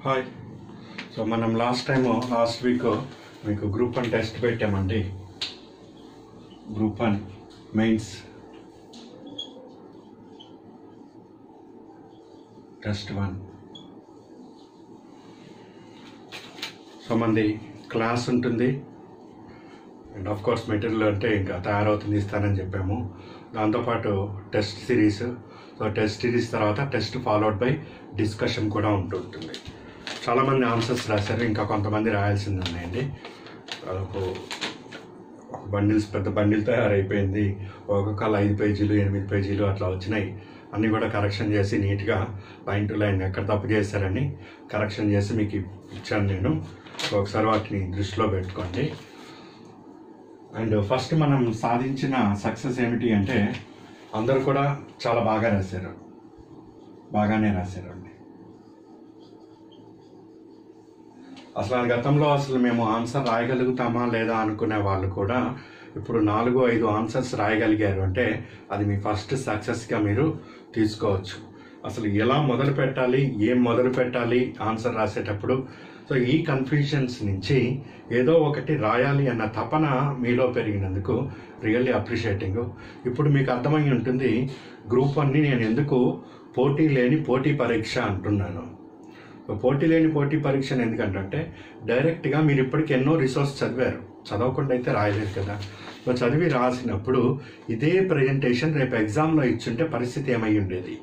hi so మనం last time last week మీకు group one test పెట్టామండి group one mains test one so మంది class ఉంటుంది and of course material అంటే ఇంకా తయారవుతుంది ఇస్తానని చెప్పాము దాంతోపాటు test series so test series తర్వాత టెస్ట్ ఫాలోడ్ బై డిస్కషన్ కూడా ఉంటుంటుంది చాలామంది ఆన్సర్స్ రాశారు ఇంకా కొంతమంది రాయాల్సింది ఉన్నాయండి అదొక ఒక బండిల్స్ పెద్ద బండిల్ తయారైపోయింది ఒక్కొక్కళ్ళు ఐదు పేజీలు ఎనిమిది పేజీలు అట్లా వచ్చినాయి అన్నీ కూడా కరెక్షన్ చేసి నీట్గా లైన్ టు లైన్ ఎక్కడ తప్పు చేశారని కరెక్షన్ చేసి మీకు ఇచ్చాను నేను సో ఒకసారి వాటిని దృష్టిలో పెట్టుకోండి అండ్ ఫస్ట్ మనం సాధించిన సక్సెస్ ఏమిటి అంటే అందరూ కూడా చాలా బాగా రాశారు బాగానే రాశారు అండి అసలు ఆ గతంలో అసలు మేము ఆన్సర్ రాయగలుగుతామా లేదా అనుకునే వాళ్ళు కూడా ఇప్పుడు నాలుగు ఐదు ఆన్సర్స్ రాయగలిగారు అంటే అది మీ ఫస్ట్ సక్సెస్గా మీరు తీసుకోవచ్చు అసలు ఎలా మొదలు పెట్టాలి ఏం మొదలు పెట్టాలి ఆన్సర్ రాసేటప్పుడు సో ఈ కన్ఫ్యూజన్స్ నుంచి ఏదో ఒకటి రాయాలి అన్న తపన మీలో పెరిగినందుకు రియల్లీ అప్రిషియేటింగ్ ఇప్పుడు మీకు అర్థమై ఉంటుంది గ్రూప్ వన్ని నేను ఎందుకు పోటీ లేని పోటీ పరీక్ష అంటున్నాను పోటీ లేని పోటీ పరీక్షను ఎందుకంటే డైరెక్ట్గా మీరు ఇప్పటికి ఎన్నో రిసోర్స్ చదివారు చదవకుండా అయితే రాయలేదు కదా సో చదివి రాసినప్పుడు ఇదే ప్రజెంటేషన్ రేపు ఎగ్జామ్లో ఇచ్చుంటే పరిస్థితి ఏమై ఉండేది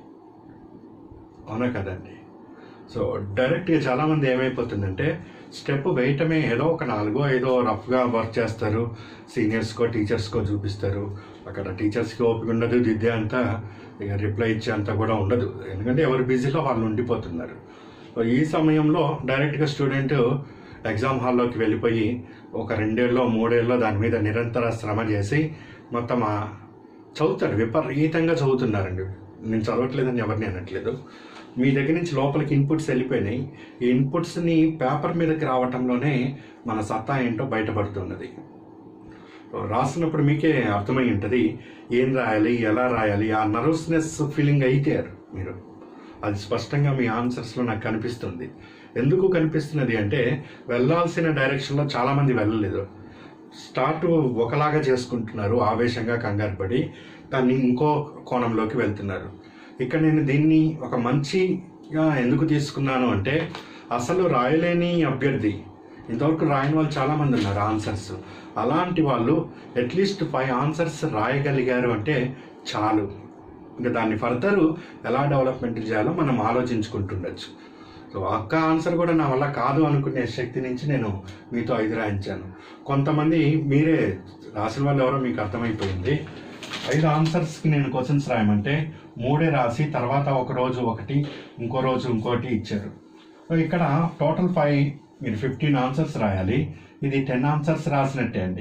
అవునా కదండి సో డైరెక్ట్గా చాలామంది ఏమైపోతుందంటే స్టెప్ వేయటమే ఏదో ఒక నాలుగో ఐదో రఫ్గా వర్క్ చేస్తారు సీనియర్స్కో టీచర్స్కో చూపిస్తారు అక్కడ టీచర్స్కి ఓపిక ఉండదు దిద్దే అంతా ఇక రిప్లై ఇచ్చే అంతా కూడా ఉండదు ఎందుకంటే ఎవరు బిజీలో వాళ్ళు ఉండిపోతున్నారు సో ఈ సమయంలో డైరెక్ట్గా స్టూడెంట్ ఎగ్జామ్ హాల్లోకి వెళ్ళిపోయి ఒక రెండేళ్ళలో మూడేళ్ళలో దాని మీద నిరంతర శ్రమ చేసి మొత్తం ఆ చదువుతాడు విపరీతంగా చదువుతున్నారండి నేను చదవట్లేదని ఎవరిని అనట్లేదు మీ దగ్గర నుంచి లోపలికి ఇన్పుట్స్ వెళ్ళిపోయినాయి ఈ ఇన్పుట్స్ని పేపర్ మీదకి రావటంలోనే మన సత్తా ఏంటో బయటపడుతున్నది రాసినప్పుడు మీకే అర్థమై ఉంటుంది ఏం రాయాలి ఎలా రాయాలి ఆ నర్వస్నెస్ ఫీలింగ్ అయితారు మీరు అది స్పష్టంగా మీ ఆన్సర్స్లో నాకు కనిపిస్తుంది ఎందుకు కనిపిస్తున్నది అంటే వెళ్ళాల్సిన డైరెక్షన్లో చాలామంది వెళ్ళలేదు స్టార్ట్ ఒకలాగా చేసుకుంటున్నారు ఆవేశంగా కంగారు పడి దాన్ని ఇంకో కోణంలోకి వెళ్తున్నారు ఇక్కడ నేను దీన్ని ఒక మంచిగా ఎందుకు తీసుకున్నాను అంటే అసలు రాయలేని అభ్యర్థి ఇంతవరకు రాయని వాళ్ళు చాలామంది ఉన్నారు ఆన్సర్స్ అలాంటి వాళ్ళు అట్లీస్ట్ ఫైవ్ ఆన్సర్స్ రాయగలిగారు అంటే చాలు ఇంకా దాన్ని ఫర్దర్ ఎలా డెవలప్మెంట్ చేయాలో మనం ఆలోచించుకుంటుండొచ్చు సో అక్క ఆన్సర్ కూడా నా వల్ల కాదు అనుకునే శక్తి నుంచి నేను మీతో ఐదు రాయించాను కొంతమంది మీరే రాసిన వాళ్ళు ఎవరో మీకు అర్థమైపోయింది ఐదు ఆన్సర్స్కి నేను క్వశ్చన్స్ రాయమంటే మూడే రాసి తర్వాత ఒక రోజు ఒకటి ఇంకో రోజు ఇంకోటి ఇచ్చారు సో ఇక్కడ టోటల్ ఫైవ్ మీరు ఫిఫ్టీన్ ఆన్సర్స్ రాయాలి ఇది టెన్ ఆన్సర్స్ రాసినట్టే అండి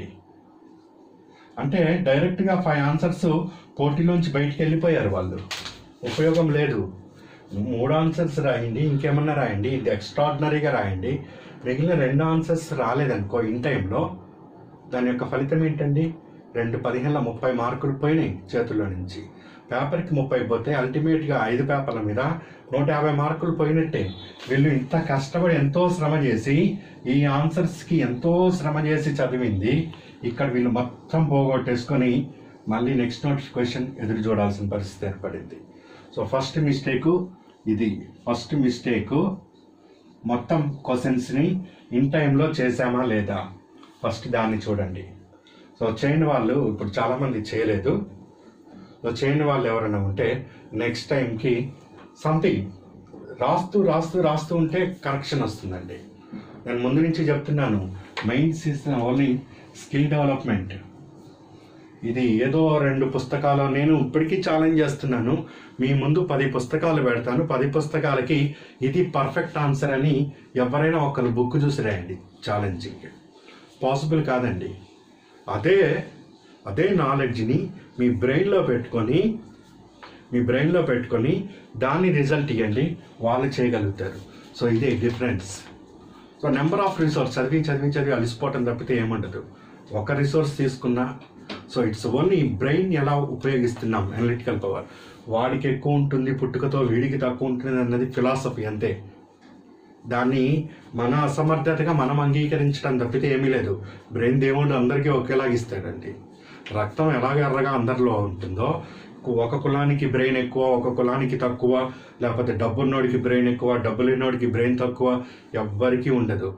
అంటే డైరెక్ట్గా ఫైవ్ ఆన్సర్స్ పోటీలోంచి బయటికి వెళ్ళిపోయారు వాళ్ళు ఉపయోగం లేదు మూడు ఆన్సర్స్ రాయండి ఇంకేమన్నా రాయండి ఇది ఎక్స్ట్రాడినరీగా రాయండి మిగిలిన రెండు ఆన్సర్స్ రాలేదనుకో ఇన్ టైంలో దాని యొక్క ఫలితం ఏంటండి రెండు పదిహేనుల ముప్పై మార్కులు పోయినాయి చేతుల్లో నుంచి పేపర్కి ముప్పై పోతే అల్టిమేట్గా ఐదు పేపర్ల మీద నూట యాభై మార్కులు పోయినట్టే వీళ్ళు ఇంత కష్టపడి ఎంతో శ్రమ చేసి ఈ ఆన్సర్స్కి ఎంతో శ్రమ చేసి చదివింది ఇక్కడ వీళ్ళు మొత్తం పోగొట్టేసుకొని మళ్ళీ నెక్స్ట్ నోటిఫికేషన్ ఎదురు చూడాల్సిన పరిస్థితి ఏర్పడింది సో ఫస్ట్ మిస్టేకు ఇది ఫస్ట్ మిస్టేకు మొత్తం క్వశ్చన్స్ని ఇన్ టైంలో చేశామా లేదా ఫస్ట్ దాన్ని చూడండి సో చేయని వాళ్ళు ఇప్పుడు చాలామంది చేయలేదు సో చేయని వాళ్ళు ఎవరైనా ఉంటే నెక్స్ట్ టైంకి సంథింగ్ రాస్తూ రాస్తూ రాస్తూ ఉంటే కరెక్షన్ వస్తుందండి నేను ముందు నుంచి చెప్తున్నాను minds is only skill development ఇది ఏదో రెండు పుస్తకాలు నేను ఇప్పటికీ ఛాలెంజ్ చేస్తున్నాను మీ ముందు పది పుస్తకాలు పెడతాను పది పుస్తకాలకి ఇది పర్ఫెక్ట్ ఆన్సర్ అని ఎవరైనా ఒకరు బుక్ చూసి రాయండి ఛాలెంజింగ్ పాసిబుల్ కాదండి అదే అదే నాలెడ్జ్ని మీ బ్రెయిన్లో పెట్టుకొని మీ బ్రెయిన్లో పెట్టుకొని దాని రిజల్ట్ ఇవ్వండి వాళ్ళు చేయగలుగుతారు సో ఇదే difference so number of resource చదివి చదివి చదివి అలిసిపోవటం తప్పితే ఏముండదు ఒక రిసోర్స్ తీసుకున్నా సో ఇట్స్ ఓన్లీ బ్రెయిన్ ఎలా ఉపయోగిస్తున్నాం అనలిటికల్ పవర్ వాడికి ఎక్కువ ఉంటుంది పుట్టుకతో వీడికి తక్కువ ఉంటుంది అన్నది ఫిలాసఫీ అంతే దాన్ని మన అసమర్థతగా మనం అంగీకరించడం తప్పితే ఏమీ లేదు బ్రెయిన్ దేవుడు అందరికీ ఒకేలాగా ఇస్తాడండి రక్తం ఎలాగ ఎర్రగా అందరిలో ఉంటుందో ఒక కులానికి బ్రెయిన్ ఎక్కువ ఒక కులానికి తక్కువ లేకపోతే డబ్బున్నోడికి బ్రెయిన్ ఎక్కువ డబ్బు లేనోడికి బ్రెయిన్ తక్కువ ఎవ్వరికీ ఉండదు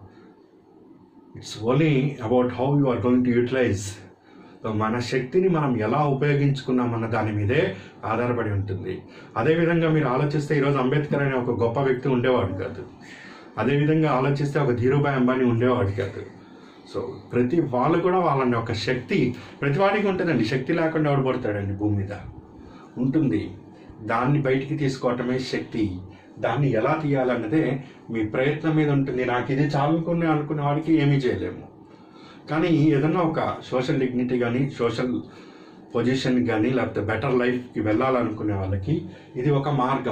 it's only about how you are going to utilize మన శక్తిని మనం ఎలా ఉపయోగించుకున్నామన్న దాని మీదే ఆధారపడి ఉంటుంది అదేవిధంగా మీరు ఆలోచిస్తే ఈరోజు అంబేద్కర్ అనే ఒక గొప్ప వ్యక్తి ఉండేవాడు కాదు అదేవిధంగా ఆలోచిస్తే ఒక ధీరుభాయ్ అంబానీ ఉండేవాడు కాదు సో ప్రతి వాళ్ళు కూడా వాళ్ళని ఒక శక్తి ప్రతి వాడికి ఉంటుందండి శక్తి లేకుండా ఎవడు పడతాడండి భూమి మీద ఉంటుంది దాన్ని బయటికి తీసుకోవటమే శక్తి దాన్ని ఎలా తీయాలన్నదే మీ ప్రయత్నం మీద ఉంటుంది నాకు ఇది చాలుకునే అనుకునే వాడికి ఏమీ చేయలేము కానీ ఏదన్నా ఒక సోషల్ డిగ్నిటీ కానీ సోషల్ పొజిషన్ కానీ లేకపోతే బెటర్ లైఫ్కి వెళ్ళాలనుకునే వాళ్ళకి ఇది ఒక మార్గం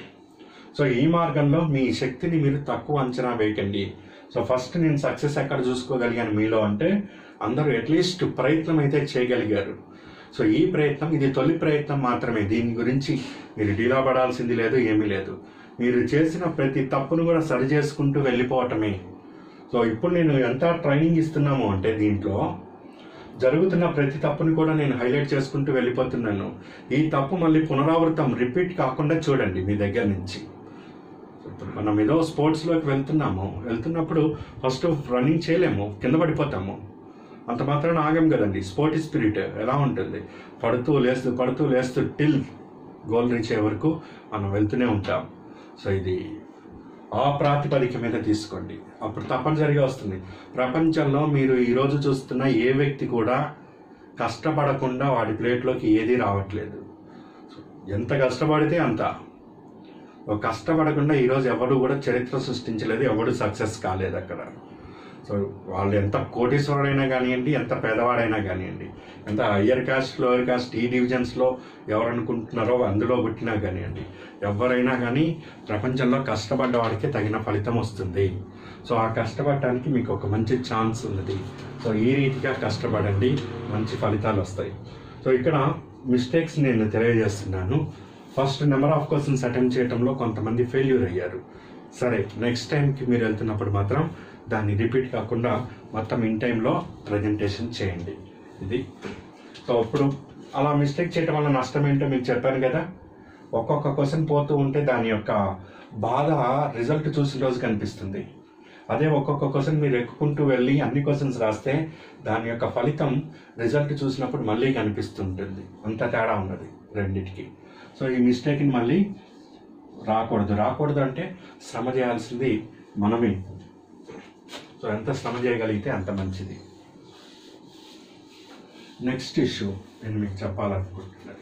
సో ఈ మార్గంలో మీ శక్తిని మీరు తక్కువ అంచనా వేయకండి సో ఫస్ట్ నేను సక్సెస్ ఎక్కడ చూసుకోగలిగాను మీలో అంటే అందరూ అట్లీస్ట్ ప్రయత్నం అయితే చేయగలిగారు సో ఈ ప్రయత్నం ఇది తొలి ప్రయత్నం మాత్రమే దీని గురించి మీరు డీలా పడాల్సింది లేదు ఏమీ లేదు మీరు చేసిన ప్రతి తప్పును కూడా సరి చేసుకుంటూ వెళ్ళిపోవటమే సో ఇప్పుడు నేను ఎంత ట్రైనింగ్ ఇస్తున్నాము అంటే దీంట్లో జరుగుతున్న ప్రతి తప్పుని కూడా నేను హైలైట్ చేసుకుంటూ వెళ్ళిపోతున్నాను ఈ తప్పు మళ్ళీ పునరావృతం రిపీట్ కాకుండా చూడండి మీ దగ్గర నుంచి ఇప్పుడు మనం ఏదో స్పోర్ట్స్లోకి వెళ్తున్నాము వెళ్తున్నప్పుడు ఫస్ట్ రన్నింగ్ చేయలేము కింద పడిపోతాము అంత మాత్రాన ఆగం కదండి స్పోర్ట్ స్పిరిట్ ఎలా ఉంటుంది పడుతూ లేస్తూ పడుతూ లేస్తూ టిల్ గోల్ రీచ్ అయ్యే వరకు మనం వెళ్తూనే ఉంటాం సో ఇది ఆ ప్రాతిపదిక మీద తీసుకోండి అప్పుడు తప్పనిసరిగా వస్తుంది ప్రపంచంలో మీరు ఈరోజు చూస్తున్న ఏ వ్యక్తి కూడా కష్టపడకుండా వాడి ప్లేట్లోకి ఏదీ రావట్లేదు ఎంత కష్టపడితే అంత ఒక కష్టపడకుండా ఈరోజు ఎవడు కూడా చరిత్ర సృష్టించలేదు ఎవడు సక్సెస్ కాలేదు అక్కడ సో వాళ్ళు ఎంత కోటీశ్వరుడైనా కానివ్వండి ఎంత పేదవాడైనా కానివ్వండి ఎంత హయ్యర్ కాస్ట్ లోయర్ కాస్ట్ ఈ డివిజన్స్లో ఎవరు అనుకుంటున్నారో అందులో పుట్టినా కానివ్వండి ఎవరైనా కానీ ప్రపంచంలో కష్టపడ్డ వాడికి తగిన ఫలితం వస్తుంది సో ఆ కష్టపడటానికి మీకు ఒక మంచి ఛాన్స్ ఉన్నది సో ఈ రీతిగా కష్టపడండి మంచి ఫలితాలు వస్తాయి సో ఇక్కడ మిస్టేక్స్ నేను తెలియజేస్తున్నాను first number of questions attempt చేయడంలో కొంతమంది ఫెయిల్యూర్ అయ్యారు సరే నెక్స్ట్ టైంకి మీరు వెళ్తున్నప్పుడు మాత్రం దాన్ని రిపీట్ కాకుండా మొత్తం ఇన్ టైంలో ప్రజెంటేషన్ చేయండి ఇది సో ఇప్పుడు అలా మిస్టేక్ చేయడం వల్ల నష్టం ఏంటో మీకు చెప్పాను కదా ఒక్కొక్క క్వశ్చన్ పోతూ ఉంటే దాని యొక్క బాధ రిజల్ట్ చూసిన రోజు కనిపిస్తుంది అదే ఒక్కొక్క క్వశ్చన్ మీరు ఎక్కుకుంటూ వెళ్ళి అన్ని క్వశ్చన్స్ రాస్తే దాని యొక్క ఫలితం రిజల్ట్ చూసినప్పుడు మళ్ళీ కనిపిస్తుంటుంది అంత తేడా ఉన్నది రెండిటికి సో ఈ మిస్టేక్ని మళ్ళీ రాకూడదు రాకూడదు అంటే శ్రమ చేయాల్సింది మనమే సో ఎంత శ్రమ చేయగలిగితే అంత మంచిది నెక్స్ట్ ఇష్యూ నేను మీకు చెప్పాలనుకుంటున్నది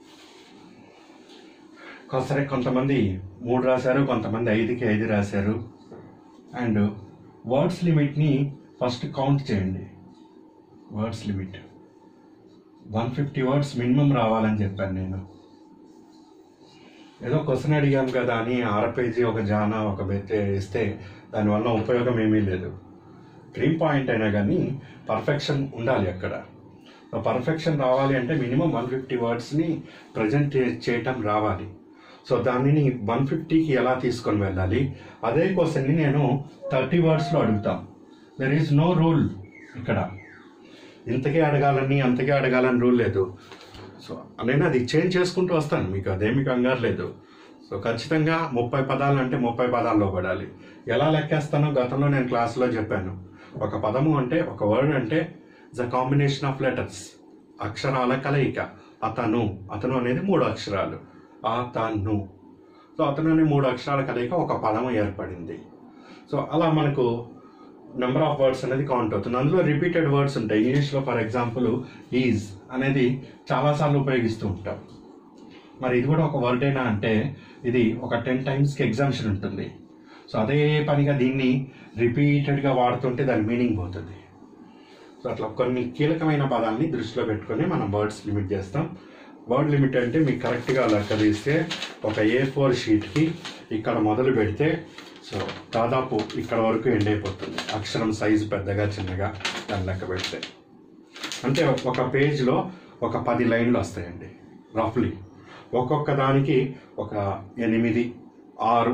కొ- సరే కొంతమంది మూడు రాశారు కొంతమంది ఐదుకి ఐదు రాశారు అండ్ వర్డ్స్ లిమిట్ని ఫస్ట్ కౌంట్ చేయండి words limit one fifty words minimum రావాలని చెప్పాను నేను ఏదో క్వశ్చన్ అడిగాం కదా అని అర పేజీ ఒక జానా ఒక బెత్తే ఇస్తే దానివల్ల ఉపయోగం ఏమీ లేదు క్రీమ్ పాయింట్ అయినా కానీ పర్ఫెక్షన్ ఉండాలి అక్కడ పర్ఫెక్షన్ రావాలి అంటే మినిమం వన్ ఫిఫ్టీ వర్డ్స్ని ప్రజెంట్ చేయటం రావాలి సో దానిని వన్ ఫిఫ్టీకి ఎలా తీసుకొని వెళ్ళాలి అదే క్వశ్చన్ని నేను థర్టీ వర్డ్స్లో అడుగుతాం దెర్ ఈజ్ నో రూల్ ఇక్కడ ఇంతకే అడగాలని అంతకే అడగాలని రూల్ లేదు సో నేను అది చేంజ్ చేసుకుంటూ వస్తాను మీకు అదేమి కంగారు లేదు సో ఖచ్చితంగా ముప్పై పదాలు అంటే ముప్పై పదాల్లో పడాలి ఎలా లెక్కేస్తానో గతంలో నేను క్లాస్లో చెప్పాను ఒక పదము అంటే ఒక వర్డ్ అంటే ద కాంబినేషన్ ఆఫ్ లెటర్స్ అక్షరాల కలయిక అతను అతను అనేది మూడు అక్షరాలు అతను సో అతను అనే మూడు అక్షరాల కలయిక ఒక పదము ఏర్పడింది సో అలా మనకు నెంబర్ ఆఫ్ వర్డ్స్ అనేది కౌంట్ అవుతుంది అందులో రిపీటెడ్ వర్డ్స్ ఉంటాయి ఇంగ్లీష్లో ఫర్ ఎగ్జాంపుల్ ఈజ్ అనేది చాలాసార్లు ఉపయోగిస్తూ ఉంటాం మరి ఇది కూడా ఒక వర్డ్ అయినా అంటే ఇది ఒక టెన్ టైమ్స్కి ఎగ్జామ్షన్ ఉంటుంది సో అదే పనిగా దీన్ని రిపీటెడ్గా వాడుతుంటే దాని మీనింగ్ పోతుంది సో అట్లా కొన్ని కీలకమైన పదాన్ని దృష్టిలో పెట్టుకొని మనం వర్డ్స్ లిమిట్ చేస్తాం వర్డ్ లిమిట్ అంటే మీకు కరెక్ట్గా లెక్క తీస్తే ఒక ఏ ఫోర్ షీట్కి ఇక్కడ మొదలు పెడితే సో దాదాపు ఇక్కడ వరకు ఎండ్ అయిపోతుంది అక్షరం సైజు పెద్దగా చిన్నగా దాన్ని లెక్క పెడితే అంటే ఒక పేజ్లో ఒక పది లైన్లు వస్తాయండి రఫ్లీ ఒక్కొక్క దానికి ఒక ఎనిమిది ఆరు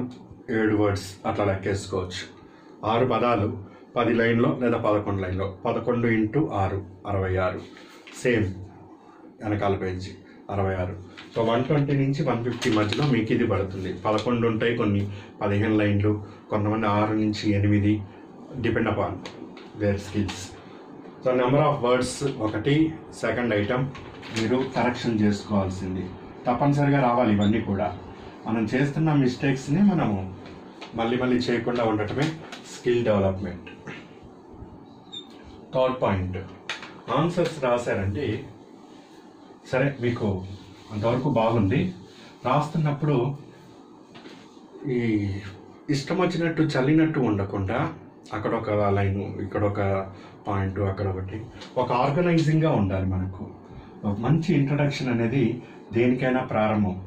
ఏడు వర్డ్స్ అట్లా లెక్కేసుకోవచ్చు ఆరు పదాలు పది లైన్లో లేదా పదకొండు లైన్లో పదకొండు ఇంటూ ఆరు అరవై ఆరు సేమ్ వెనకాల పేజీ అరవై ఆరు సో వన్ ట్వంటీ నుంచి వన్ ఫిఫ్టీ మధ్యలో మీకు ఇది పడుతుంది పదకొండు ఉంటాయి కొన్ని పదిహేను లైన్లు కొంతమంది ఆరు నుంచి ఎనిమిది depend upon their skills so number of words ఒకటి సెకండ్ ఐటమ్ మీరు కరెక్షన్ చేసుకోవాల్సింది తప్పనిసరిగా రావాలి ఇవన్నీ కూడా మనం చేస్తున్న మిస్టేక్స్ని మనము మళ్ళీ మళ్ళీ చేయకుండా ఉండటమే skill development third point answers రాశారంటే సరే మీకు అంతవరకు బాగుంది రాస్తున్నప్పుడు ఈ ఇష్టం వచ్చినట్టు చల్లినట్టు ఉండకుండా అక్కడ ఒక లైన్ ఇక్కడ ఒక పాయింట్ అక్కడ ఒకటి ఒక ఆర్గనైజింగ్గా ఉండాలి మనకు ఒక మంచి ఇంట్రడక్షన్ అనేది దేనికైనా ప్రారంభం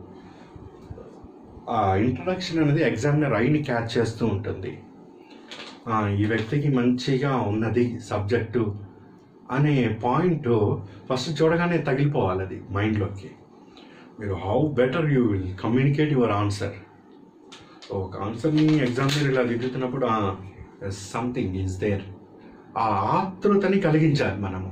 ఆ ఇంట్రడక్షన్ అనేది ఎగ్జామినర్ ఐని క్యాచ్ చేస్తూ ఉంటుంది ఆ, ఈ వ్యక్తికి మంచిగా ఉన్నది సబ్జెక్టు అనే పాయింట్ ఫస్ట్ చూడగానే తగిలిపోవాలి అది మైండ్లోకి మీరు how better you will communicate your answer ఒక ఆన్సర్ని ఎగ్జామినర్ ఇలా దిద్దుతున్నప్పుడు సంథింగ్ ఈజ్ దేర్ ఆ ఆతృతని కలిగించాలి మనము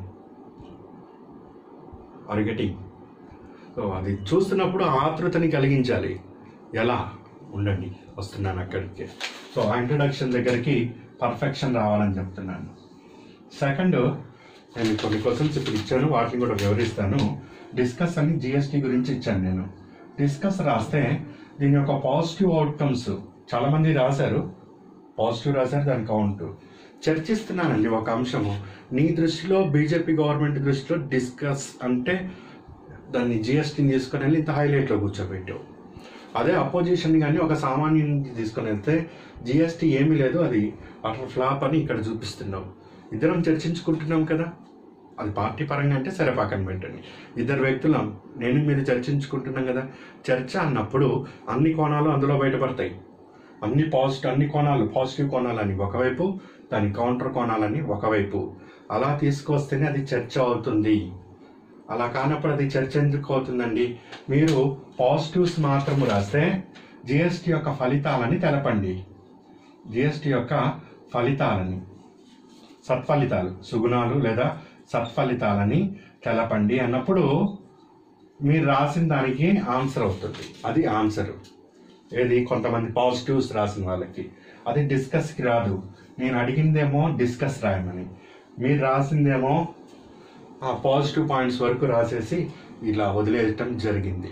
అరిగటింగ్ సో అది చూస్తున్నప్పుడు ఆ ఆతృతని కలిగించాలి ఎలా ఉండండి వస్తున్నాను అక్కడికి సో ఆ ఇంట్రడక్షన్ దగ్గరికి పర్ఫెక్షన్ రావాలని చెప్తున్నాను సెకండ్ నేను కొన్ని క్వశ్చన్స్ ఇప్పుడు ఇచ్చాను వాటిని కూడా వివరిస్తాను డిస్కస్ అని జిఎస్టీ గురించి ఇచ్చాను నేను డిస్కస్ రాస్తే దీని యొక్క పాజిటివ్ అవుట్కమ్స్ చాలా మంది రాశారు పాజిటివ్ రాశారు దాని కౌంట్ చర్చిస్తున్నానండి ఒక అంశము నీ దృష్టిలో బీజేపీ గవర్నమెంట్ దృష్టిలో డిస్కస్ అంటే దాన్ని జిఎస్టీని తీసుకొని వెళ్ళి ఇంత హైలైట్లో కూర్చోబెట్టావు అదే అపోజిషన్ కానీ ఒక సామాన్యుని తీసుకొని వెళ్తే జిఎస్టీ ఏమీ లేదు అది అటర్ ఫ్లాప్ అని ఇక్కడ చూపిస్తున్నావు ఇద్దరం చర్చించుకుంటున్నాం కదా అది పార్టీ పరంగా అంటే సరే పక్కన పెట్టండి ఇద్దరు వ్యక్తులం నేను మీరు చర్చించుకుంటున్నాం కదా చర్చ అన్నప్పుడు అన్ని కోణాలు అందులో బయటపడతాయి అన్ని పాజిటివ్ అన్ని కోణాలు పాజిటివ్ కోణాలని ఒకవైపు దాని కౌంటర్ కోణాలని ఒకవైపు అలా తీసుకొస్తేనే అది చర్చ అవుతుంది అలా కానప్పుడు అది చర్చ ఎందుకు అవుతుందండి మీరు పాజిటివ్స్ మాత్రము రాస్తే జిఎస్టీ యొక్క ఫలితాలని తెలపండి జిఎస్టీ యొక్క ఫలితాలని సత్ఫలితాలు సుగుణాలు లేదా సత్ఫలితాలని తెలపండి అన్నప్పుడు మీరు రాసిన దానికి ఆన్సర్ అవుతుంది అది ఆన్సర్ ఏది కొంతమంది పాజిటివ్స్ రాసిన వాళ్ళకి అది డిస్కస్కి రాదు నేను అడిగిందేమో డిస్కస్ రాయమని మీరు రాసిందేమో ఆ పాజిటివ్ పాయింట్స్ వరకు రాసేసి ఇలా వదిలేయటం జరిగింది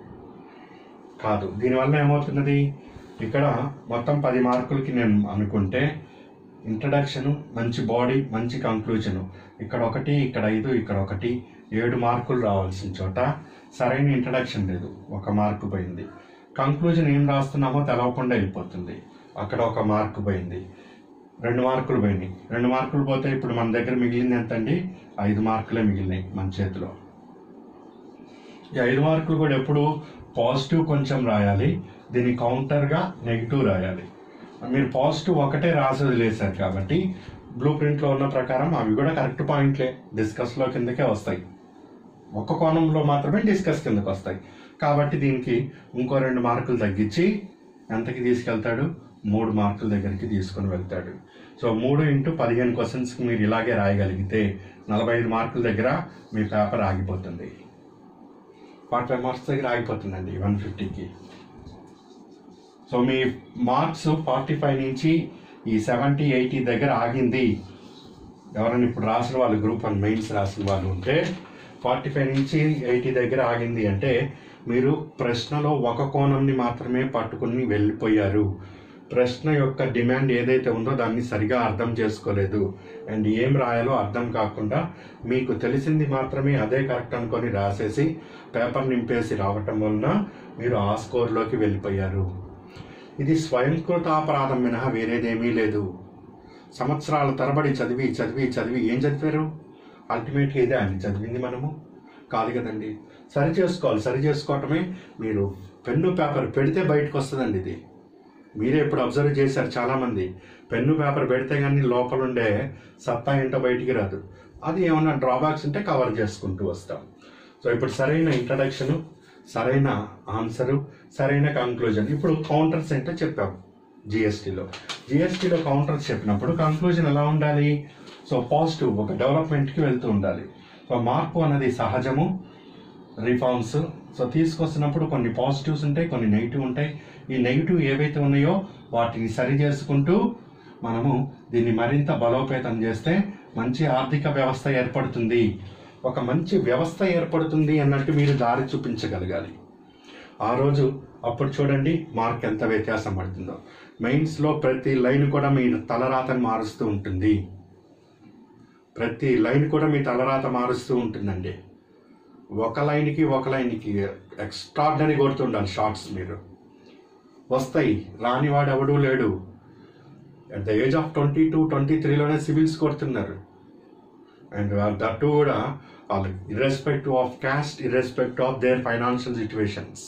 కాదు దీనివల్ల ఏమవుతున్నది ఇక్కడ మొత్తం పది మార్కులకి నేను అనుకుంటే ఇంట్రడక్షను మంచి బాడీ మంచి కంక్లూజను ఇక్కడ ఒకటి ఇక్కడ ఐదు ఇక్కడ ఒకటి ఏడు మార్కులు రావాల్సిన చోట సరైన ఇంట్రడక్షన్ లేదు ఒక మార్కు పోయింది కంక్లూజన్ ఏం రాస్తున్నామో తెలవకుండా వెళ్ళిపోతుంది అక్కడ ఒక మార్కు పోయింది రెండు మార్కులు పోయినాయి రెండు మార్కులు పోతే ఇప్పుడు మన దగ్గర మిగిలింది ఎంత అండి ఐదు మార్కులే మిగిలినాయి మన చేతిలో ఈ ఐదు మార్కులు కూడా ఎప్పుడు పాజిటివ్ కొంచెం రాయాలి దీని కౌంటర్గా నెగిటివ్ రాయాలి మీరు పాజిటివ్ ఒకటే రాసి వదిలేశారు కాబట్టి బ్లూ ప్రింట్లో ఉన్న ప్రకారం అవి కూడా కరెక్ట్ పాయింట్లే డిస్కస్లో కిందకే వస్తాయి ఒక్క కోణంలో మాత్రమే డిస్కస్ కిందకి వస్తాయి కాబట్టి దీనికి ఇంకో రెండు మార్కులు తగ్గించి ఎంతకి తీసుకెళ్తాడు మూడు మార్కుల దగ్గరికి తీసుకొని వెళ్తాడు సో మూడు ఇంటూ పదిహేను క్వశ్చన్స్కి మీరు ఇలాగే రాయగలిగితే నలభై ఐదు మార్కుల దగ్గర మీ పేపర్ ఆగిపోతుంది ఫార్టీ ఫైవ్ మార్క్స్ దగ్గర ఆగిపోతుందండి వన్ ఫిఫ్టీకి సో మీ మార్క్స్ ఫార్టీ ఫైవ్ నుంచి ఈ సెవెంటీ ఎయిటీ దగ్గర ఆగింది ఎవరైనా ఇప్పుడు రాసిన వాళ్ళు గ్రూప్ వన్ మెయిన్స్ రాసిన వాళ్ళు ఉంటే ఫార్టీ ఫైవ్ నుంచి ఎయిటీ దగ్గర ఆగింది అంటే మీరు ప్రశ్నలో ఒక కోణంని మాత్రమే పట్టుకుని వెళ్ళిపోయారు ప్రశ్న యొక్క డిమాండ్ ఏదైతే ఉందో దాన్ని సరిగా అర్థం చేసుకోలేదు అండ్ ఏం రాయాలో అర్థం కాకుండా మీకు తెలిసింది మాత్రమే అదే కరెక్ట్ అనుకొని రాసేసి పేపర్ నింపేసి రావటం వలన మీరు ఆ స్కోర్లోకి వెళ్ళిపోయారు ఇది స్వయంకృత అపరాధం మినహా వేరేదేమీ లేదు సంవత్సరాల తరబడి చదివి చదివి చదివి ఏం చదివారు అల్టిమేట్గా ఇదే అండి చదివింది మనము కాదు కదండి సరి చేసుకోవాలి సరి చేసుకోవటమే మీరు పెన్ను పేపర్ పెడితే బయటకు వస్తుందండి ఇది మీరే ఇప్పుడు అబ్జర్వ్ చేశారు చాలామంది పెన్ను పేపర్ పెడితే కానీ లోపల ఉండే సత్తా ఏంటో బయటికి రాదు అది ఏమైనా డ్రాబ్యాక్స్ ఉంటే కవర్ చేసుకుంటూ వస్తాం సో ఇప్పుడు సరైన ఇంట్రడక్షను సరైన ఆన్సరు సరైన కంక్లూజన్ ఇప్పుడు కౌంటర్స్ ఏంటో చెప్పాం జిఎస్టీలో జిఎస్టీలో కౌంటర్స్ చెప్పినప్పుడు కంక్లూజన్ ఎలా ఉండాలి సో పాజిటివ్ ఒక డెవలప్మెంట్కి వెళ్తూ ఉండాలి సో మార్పు అనేది సహజము రిఫార్మ్స్ సో తీసుకొస్తున్నప్పుడు కొన్ని పాజిటివ్స్ ఉంటాయి కొన్ని నెగిటివ్ ఉంటాయి ఈ నెగిటివ్ ఏవైతే ఉన్నాయో వాటిని సరి చేసుకుంటూ మనము దీన్ని మరింత బలోపేతం చేస్తే మంచి ఆర్థిక వ్యవస్థ ఏర్పడుతుంది ఒక మంచి వ్యవస్థ ఏర్పడుతుంది అన్నట్టు మీరు దారి చూపించగలగాలి ఆ రోజు అప్పుడు చూడండి మార్క్ ఎంత వ్యత్యాసం పడుతుందో మెయిన్స్లో ప్రతి లైన్ కూడా మీ తలరాతను మారుస్తూ ఉంటుంది ప్రతి లైన్ కూడా మీ తలరాత మారుస్తూ ఉంటుందండి ఒక లైన్కి ఒక లైన్కి ఎక్స్ట్రాడినరీ కొడుతుండాలి షార్ట్స్ మీరు వస్తాయి రానివాడు ఎవడూ లేడు at the age of twenty two twenty త్రీలోనే సివిల్స్ కొడుతున్నారు అండ్ దట్టు కూడా వాళ్ళు irrespective of caste irrespective of their financial situations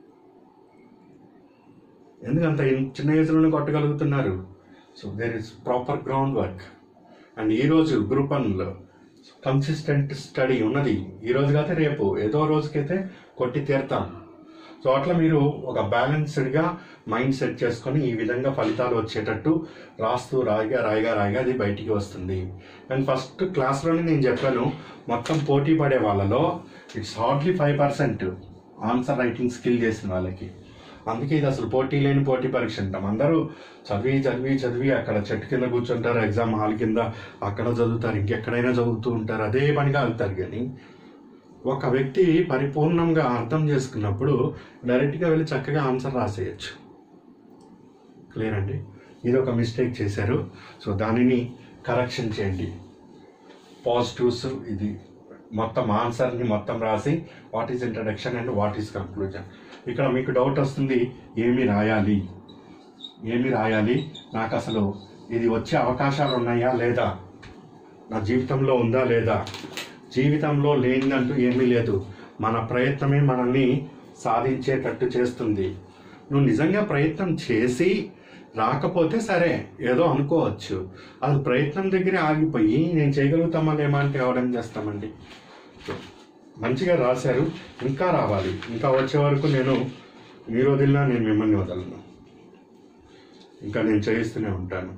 ఎందుకంత ఇన్- చిన్న ఏజ్లోనే కొట్టగలుగుతున్నారు so there is proper ground work and ఈరోజు గ్రూప్ వన్లో కన్సిస్టెంట్ స్టడీ ఉన్నది ఈ రోజు కాతే రేపు ఏదో రోజుకైతే కొట్టి తీరుతాం సో అట్లా మీరు ఒక బ్యాలెన్స్డ్గా మైండ్ సెట్ చేసుకొని ఈ విధంగా ఫలితాలు వచ్చేటట్టు రాస్తూ రాయిగా రాయిగా రాయిగా అది బయటికి వస్తుంది అండ్ ఫస్ట్ క్లాస్లోనే నేను చెప్పాను మొత్తం పోటీ పడే వాళ్ళలో it's hardly five percent answer writing skill చేసిన వాళ్ళకి అందుకే ఇది అసలు పోటీ లేని పోటీ పరీక్ష అంటాం అందరూ చదివి చదివి చదివి అక్కడ చెట్టు కింద కూర్చుంటారు ఎగ్జామ్ హాల్ కింద అక్కడ చదువుతారు ఇంకెక్కడైనా చదువుతూ ఉంటారు అదే పనిగా వెళ్తారు కానీ ఒక వ్యక్తి పరిపూర్ణంగా అర్థం చేసుకున్నప్పుడు డైరెక్ట్గా వెళ్ళి చక్కగా ఆన్సర్ రాసేయచ్చు క్లియర్ అండి ఇది ఒక మిస్టేక్ చేశారు సో దానిని కరెక్షన్ చేయండి పాజిటివ్స్ ఇది మొత్తం ఆన్సర్ని మొత్తం రాసి what is introduction and what is conclusion ఇక్కడ మీకు డౌట్ వస్తుంది ఏమి రాయాలి ఏమి రాయాలి నాకు అసలు ఇది వచ్చే అవకాశాలు ఉన్నాయా లేదా నా జీవితంలో ఉందా లేదా జీవితంలో లేనిదంటూ ఏమీ లేదు మన ప్రయత్నమే మనల్ని సాధించేటట్టు చేస్తుంది నువ్వు నిజంగా ప్రయత్నం చేసి రాకపోతే సరే ఏదో అనుకోవచ్చు అది ప్రయత్నం దగ్గర ఆగిపోయి నేను చేయగలుగుతామని ఏమంటే ఎవరేం చేస్తామండి సో, మంచిగా రాశారు ఇంకా రావాలి ఇంకా వచ్చే వరకు నేను మీరు వదిలినా నేను మిమ్మల్ని వదలను ఇంకా నేను చేయిస్తూనే ఉంటాను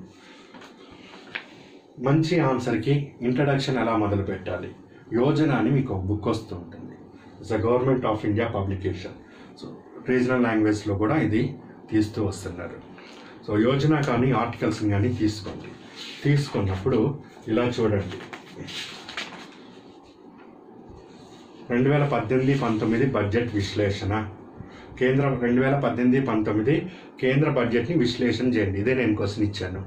మంచి ఆన్సర్కి ఇంట్రడక్షన్ ఎలా మొదలు పెట్టాలి యోజన అని మీకు ఒక బుక్ వస్తూ ఉంటుంది it's a government of India publication so regional లాంగ్వేజ్లో కూడా ఇది తీస్తూ వస్తున్నారు సో యోజన కానీ ఆర్టికల్స్ కానీ తీసుకోండి తీసుకున్నప్పుడు ఇలా చూడండి రెండు వేల పద్దెనిమిది పంతొమ్మిది బడ్జెట్ విశ్లేషణ కేంద్ర రెండు వేల పద్దెనిమిది పంతొమ్మిది కేంద్ర బడ్జెట్ని విశ్లేషణ చేయండి ఇదే నేను క్వశ్చన్ ఇచ్చాను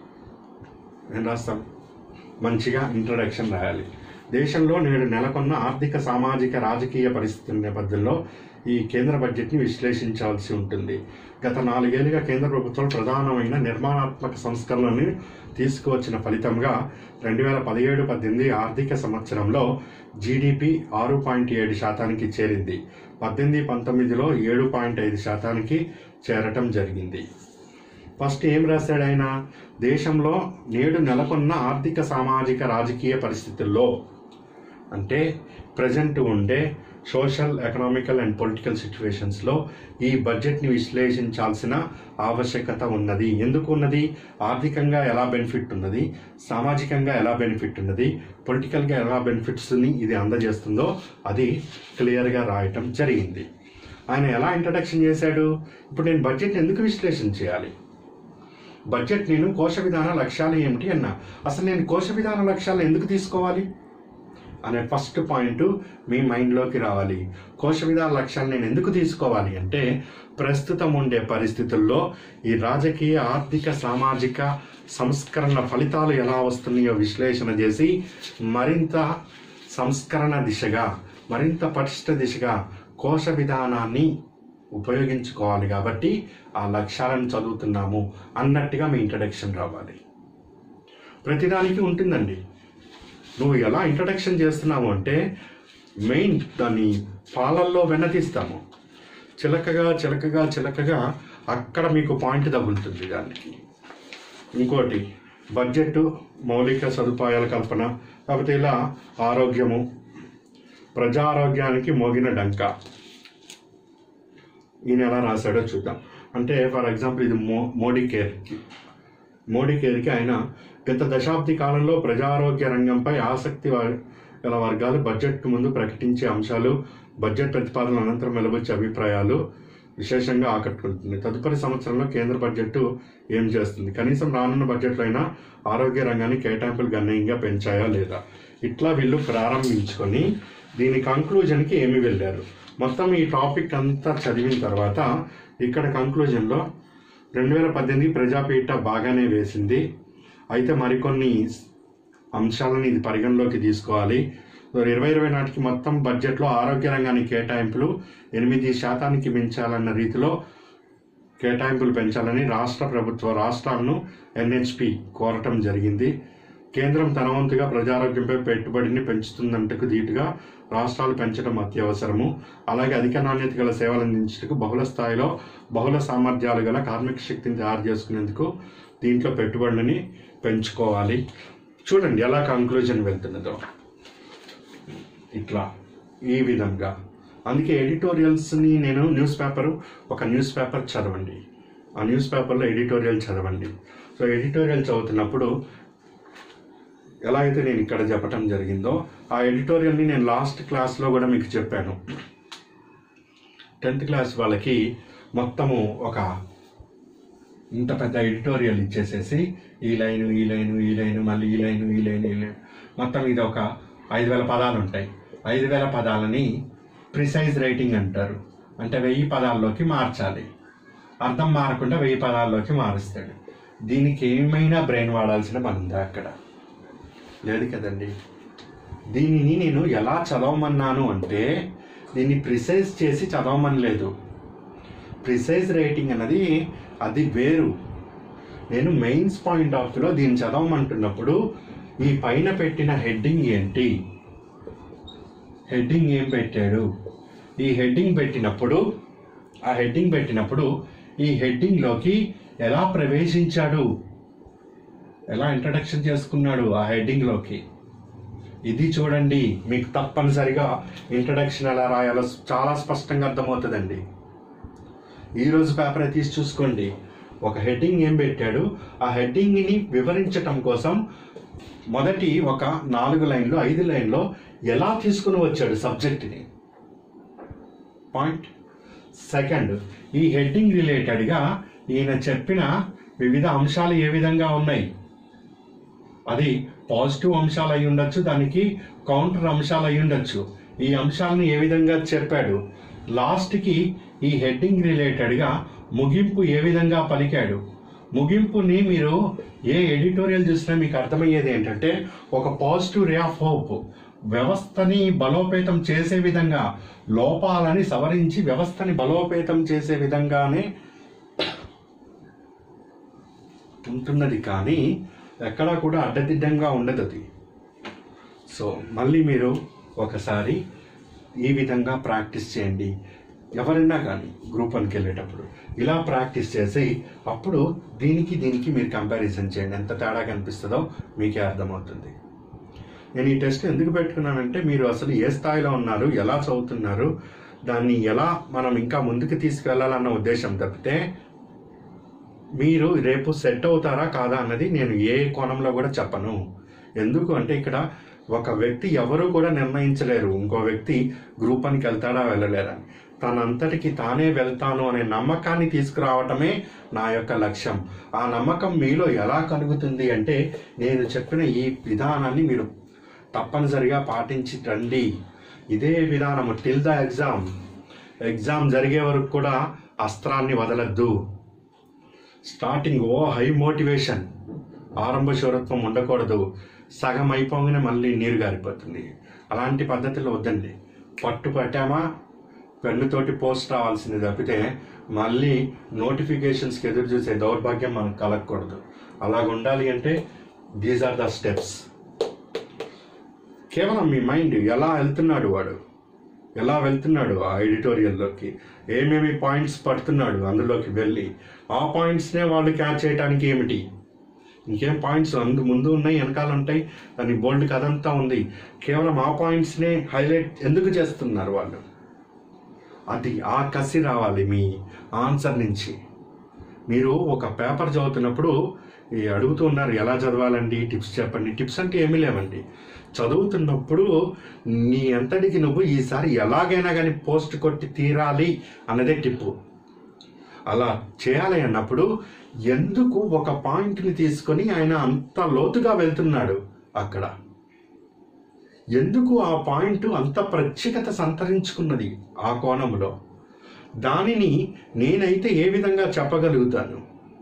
నేను రాస్తాం మంచిగా ఇంట్రడక్షన్ రాయాలి దేశంలో నేడు నెలకొన్న ఆర్థిక సామాజిక రాజకీయ పరిస్థితుల నేపథ్యంలో ఈ కేంద్ర బడ్జెట్ని విశ్లేషించాల్సి ఉంటుంది గత నాలుగేళ్లుగా కేంద్ర ప్రభుత్వం ప్రధానమైన నిర్మాణాత్మక సంస్కరణలను తీసుకువచ్చిన ఫలితంగా రెండు వేల పదిహేడు పద్దెనిమిది ఆర్థిక సంవత్సరంలో జీడిపి ఆరు పాయింట్ ఏడు శాతానికి చేరింది పద్దెనిమిది పంతొమ్మిదిలో ఏడు పాయింట్ ఐదు శాతానికి చేరటం జరిగింది ఫస్ట్ ఏం రాశాడు ఆయన దేశంలో నేడు నెలకొన్న ఆర్థిక సామాజిక రాజకీయ పరిస్థితుల్లో అంటే ప్రజెంట్ ఉండే సోషల్ ఎకనామికల్ అండ్ పొలిటికల్ సిచ్యువేషన్స్లో ఈ బడ్జెట్ని విశ్లేషించాల్సిన ఆవశ్యకత ఉన్నది ఎందుకు ఉన్నది ఆర్థికంగా ఎలా బెనిఫిట్ ఉన్నది సామాజికంగా ఎలా బెనిఫిట్ ఉన్నది పొలిటికల్గా ఎలా బెనిఫిట్స్ని ఇది అందజేస్తుందో అది క్లియర్గా రాయటం జరిగింది ఆయన ఎలా ఇంట్రడక్షన్ చేశాడు ఇప్పుడు నేను బడ్జెట్ ఎందుకు విశ్లేషణ చేయాలి బడ్జెట్ నేను కోశ విధాన లక్ష్యాలు ఏమిటి అన్నా అసలు నేను కోశ విధాన లక్ష్యాలు ఎందుకు తీసుకోవాలి అనే ఫస్ట్ పాయింట్ మీ మైండ్లోకి రావాలి కోశ విధాన లక్ష్యాలు నేను ఎందుకు తీసుకోవాలి అంటే ప్రస్తుతం ఉండే పరిస్థితుల్లో ఈ రాజకీయ ఆర్థిక సామాజిక సంస్కరణ ఫలితాలు ఎలా వస్తున్నాయో విశ్లేషణ చేసి మరింత సంస్కరణ దిశగా మరింత పటిష్ట దిశగా కోశ విధానాన్ని ఉపయోగించుకోవాలి కాబట్టి ఆ లక్ష్యాలను చదువుతున్నాము అన్నట్టుగా మీ ఇంట్రడక్షన్ రావాలి ప్రతిదానికి ఉంటుందండి నువ్వు ఎలా ఇంట్రడక్షన్ చేస్తున్నావు అంటే మెయిన్ దాన్ని పాలల్లో వెన్నతీస్తాము చిలకగా చిలకగా చిలకగా అక్కడ మీకు పాయింట్ తగులుతుంది దానికి ఇంకోటి బడ్జెట్ మౌలిక సదుపాయాల కల్పన కాకపోతే ఇలా ఆరోగ్యము ప్రజారోగ్యానికి మోగిన డంక ఈయన ఎలా రాశాడో చూద్దాం అంటే ఫర్ ఎగ్జాంపుల్ ఇది మో మోడీ కేర్కి మోడీ కేర్కి ఆయన గత దశాబ్ది కాలంలో ప్రజారోగ్య రంగంపై ఆసక్తి వ- గల వర్గాలు బడ్జెట్కు ముందు ప్రకటించే అంశాలు బడ్జెట్ ప్రతిపాదన అనంతరం వెలువచ్చే అభిప్రాయాలు విశేషంగా ఆకట్టుకుంటుంది తదుపరి సంవత్సరంలో కేంద్ర బడ్జెట్ ఏం చేస్తుంది కనీసం రానున్న బడ్జెట్లో అయినా ఆరోగ్య రంగాన్ని కేటాయింపులు గణనీయంగా పెంచాయా లేదా ఇట్లా వీళ్ళు ప్రారంభించుకొని దీని కంక్లూజన్కి ఏమి వెళ్ళారు మొత్తం ఈ టాపిక్ అంతా చదివిన తర్వాత ఇక్కడ కంక్లూజన్లో రెండు వేల పద్దెనిమిది ప్రజాపీఠ బాగానే వేసింది అయితే మరికొన్ని అంశాలను ఇది పరిగణలోకి తీసుకోవాలి ఇరవై ఇరవై నాటికి మొత్తం బడ్జెట్లో ఆరోగ్య రంగానికి కేటాయింపులు ఎనిమిది శాతానికి మించాలన్న రీతిలో కేటాయింపులు పెంచాలని రాష్ట్ర ప్రభుత్వ రాష్ట్రాలను ఎన్హెచ్పి కోరటం జరిగింది కేంద్రం తన వంతుగా ప్రజారోగ్యంపై పెట్టుబడిని పెంచుతుందంటకు ధీటుగా రాష్ట్రాలు పెంచడం అత్యవసరము అలాగే అధిక నాణ్యత గల సేవలు అందించడానికి బహుళ స్థాయిలో బహుళ సామర్థ్యాలు గల కార్మిక శక్తిని తయారు చేసుకునేందుకు దీంట్లో పెట్టుబడులని పెంచుకోవాలి చూడండి ఎలా కంక్లూజన్ వెళ్తున్నదో ఇట్లా ఈ విధంగా అందుకే ఎడిటోరియల్స్ని నేను న్యూస్ పేపర్ ఒక న్యూస్ పేపర్ చదవండి ఆ న్యూస్ పేపర్లో ఎడిటోరియల్ చదవండి సో ఎడిటోరియల్ చదువుతున్నప్పుడు ఎలా అయితే నేను ఇక్కడ చెప్పటం జరిగిందో ఆ ఎడిటోరియల్ని నేను లాస్ట్ క్లాస్లో కూడా మీకు చెప్పాను టెన్త్ క్లాస్ వాళ్ళకి మొత్తము ఒక ఇంత పెద్ద ఎడిటోరియల్ ఇచ్చేసేసి ఈ లైను ఈ లైను ఈ లైను మళ్ళీ ఈ లైను ఈ లైను ఈ లైను మొత్తం ఇది ఒక ఐదు వేల పదాలు ఉంటాయి ఐదు వేల పదాలని ప్రిసైజ్ రైటింగ్ అంటారు అంటే వెయ్యి పదాల్లోకి మార్చాలి అర్థం మారకుండా వెయ్యి పదాల్లోకి మారుస్తాడు దీనికి ఏమైనా బ్రెయిన్ వాడాల్సిన పని ఉందా అక్కడ లేదు కదండి దీనిని నేను ఎలా చదవమన్నాను అంటే దీన్ని ప్రిసైజ్ చేసి చదవమని లేదు ప్రిసైజ్ రైటింగ్ అన్నది అది వేరు నేను మెయిన్స్ పాయింట్ ఆఫ్ వ్యూలో దీన్ని చదవమంటున్నప్పుడు ఈ పైన పెట్టిన హెడ్డింగ్ ఏంటి హెడ్డింగ్ ఏం పెట్టాడు ఈ హెడ్డింగ్ పెట్టినప్పుడు ఆ హెడ్డింగ్ పెట్టినప్పుడు ఈ హెడ్డింగ్లోకి ఎలా ప్రవేశించాడు ఎలా ఇంట్రడక్షన్ చేసుకున్నాడు ఆ హెడ్డింగ్లోకి ఇది చూడండి మీకు తప్పనిసరిగా ఇంట్రడక్షన్ ఎలా రాయాలో చాలా స్పష్టంగా అర్థమవుతుందండి ఈ రోజు పేపర్ తీసి చూసుకోండి ఒక హెడ్డింగ్ ఏం పెట్టాడు ఆ హెడ్డింగ్ని వివరించటం కోసం మొదటి ఒక నాలుగు లైన్లు ఐదు లైన్లో ఎలా తీసుకుని వచ్చాడు సబ్జెక్ట్ని పాయింట్ సెకండ్ ఈ హెడ్డింగ్ రిలేటెడ్గా ఈయన చెప్పిన వివిధ అంశాలు ఏ విధంగా ఉన్నాయి అది పాజిటివ్ అంశాలు అయి ఉండొచ్చు దానికి కౌంటర్ అంశాలు అయి ఉండొచ్చు ఈ అంశాలను ఏ విధంగా చెప్పాడు లాస్ట్కి ఈ హెడ్డింగ్ రిలేటెడ్గా ముగింపు ఏ విధంగా పలికాడు ముగింపుని మీరు ఏ ఎడిటోరియల్ చూసినా మీకు అర్థమయ్యేది ఏంటంటే ఒక పాజిటివ్ రే ఆఫ్ హోప్ వ్యవస్థని బలోపేతం చేసే విధంగా లోపాలని సవరించి వ్యవస్థని బలోపేతం చేసే విధంగానే ఉంటున్నది కానీ ఎక్కడా కూడా అడ్డదిడ్డంగా ఉండదు అది సో మళ్ళీ మీరు ఒకసారి ఈ విధంగా ప్రాక్టీస్ చేయండి ఎవరైనా కానీ గ్రూప్ వన్కి వెళ్ళేటప్పుడు ఇలా ప్రాక్టీస్ చేసి అప్పుడు దీనికి దీనికి మీరు కంపారిజన్ చేయండి ఎంత తేడా కనిపిస్తుందో మీకే అర్థమవుతుంది నేను ఈ టెస్ట్ ఎందుకు పెట్టుకున్నానంటే మీరు అసలు ఏ స్థాయిలో ఉన్నారు ఎలా చదువుతున్నారు దాన్ని ఎలా మనం ఇంకా ముందుకు తీసుకెళ్లాలన్న ఉద్దేశం తప్పితే మీరు రేపు సెట్ అవుతారా కాదా అన్నది నేను ఏ కోణంలో కూడా చెప్పను ఎందుకు అంటే ఇక్కడ ఒక వ్యక్తి ఎవరు కూడా నిర్ణయించలేరు ఇంకో వ్యక్తి గ్రూప్ అనికి వెళ్తాడా వెళ్ళలేరా తనంతటికి తానే వెళ్తాను అనే నమ్మకాన్ని తీసుకురావటమే నా యొక్క లక్ష్యం ఆ నమ్మకం మీలో ఎలా కలుగుతుంది అంటే నేను చెప్పిన ఈ విధానాన్ని మీరు తప్పనిసరిగా పాటించి రండి ఇదే విధానము టిల్ ద ఎగ్జామ్ ఎగ్జామ్ జరిగే వరకు కూడా అస్త్రాన్ని వదలద్దు స్టార్టింగ్ ఓ హై మోటివేషన్ ఆరంభ శూరత్వం ఉండకూడదు సగం అయిపోగానే మళ్ళీ నీరు గారిపోతుంది అలాంటి పద్ధతిలో వద్దండి పట్టు పట్టామా పెన్నుతోటి పోస్ట్ రావాల్సింది తప్పితే మళ్ళీ నోటిఫికేషన్స్కి ఎదురు చూసే దౌర్భాగ్యం మనకు కలగకూడదు అలాగ ఉండాలి అంటే దీస్ ఆర్ ద స్టెప్స్ కేవలం మీ మైండ్ ఎలా వెళ్తున్నాడు వాడు ఎలా వెళ్తున్నాడు ఆ ఎడిటోరియల్లోకి ఏమేమి పాయింట్స్ పడుతున్నాడు అందులోకి వెళ్ళి ఆ పాయింట్స్నే వాళ్ళు క్యాచ్ చేయడానికి ఏమిటి ఇంకేం పాయింట్స్ అందు ముందు ఉన్నాయి వెనకాల ఉంటాయి దాని బోల్డ్ కథంతా ఉంది కేవలం ఆ పాయింట్స్నే హైలైట్ ఎందుకు చేస్తున్నారు వాళ్ళు అది ఆ కసి రావాలి మీ ఆన్సర్ నుంచి మీరు ఒక పేపర్ చదువుతున్నప్పుడు ఈ అడుగుతూ ఉన్నారు ఎలా చదవాలండి టిప్స్ చెప్పండి టిప్స్ అంటే ఏమీ లేవండి చదువుతున్నప్పుడు నీ అంతటికి నువ్వు ఈసారి ఎలాగైనా కానీ పోస్ట్ కొట్టి తీరాలి అన్నదే టిప్పు అలా చేయాలి అన్నప్పుడు ఎందుకు ఒక పాయింట్ని తీసుకొని ఆయన అంత లోతుగా వెళ్తున్నాడు అక్కడ ఎందుకు ఆ పాయింట్ అంత ప్రత్యేకత సంతరించుకున్నది ఆ కోణంలో దానిని నేనైతే ఏ విధంగా చెప్పగలుగుతాను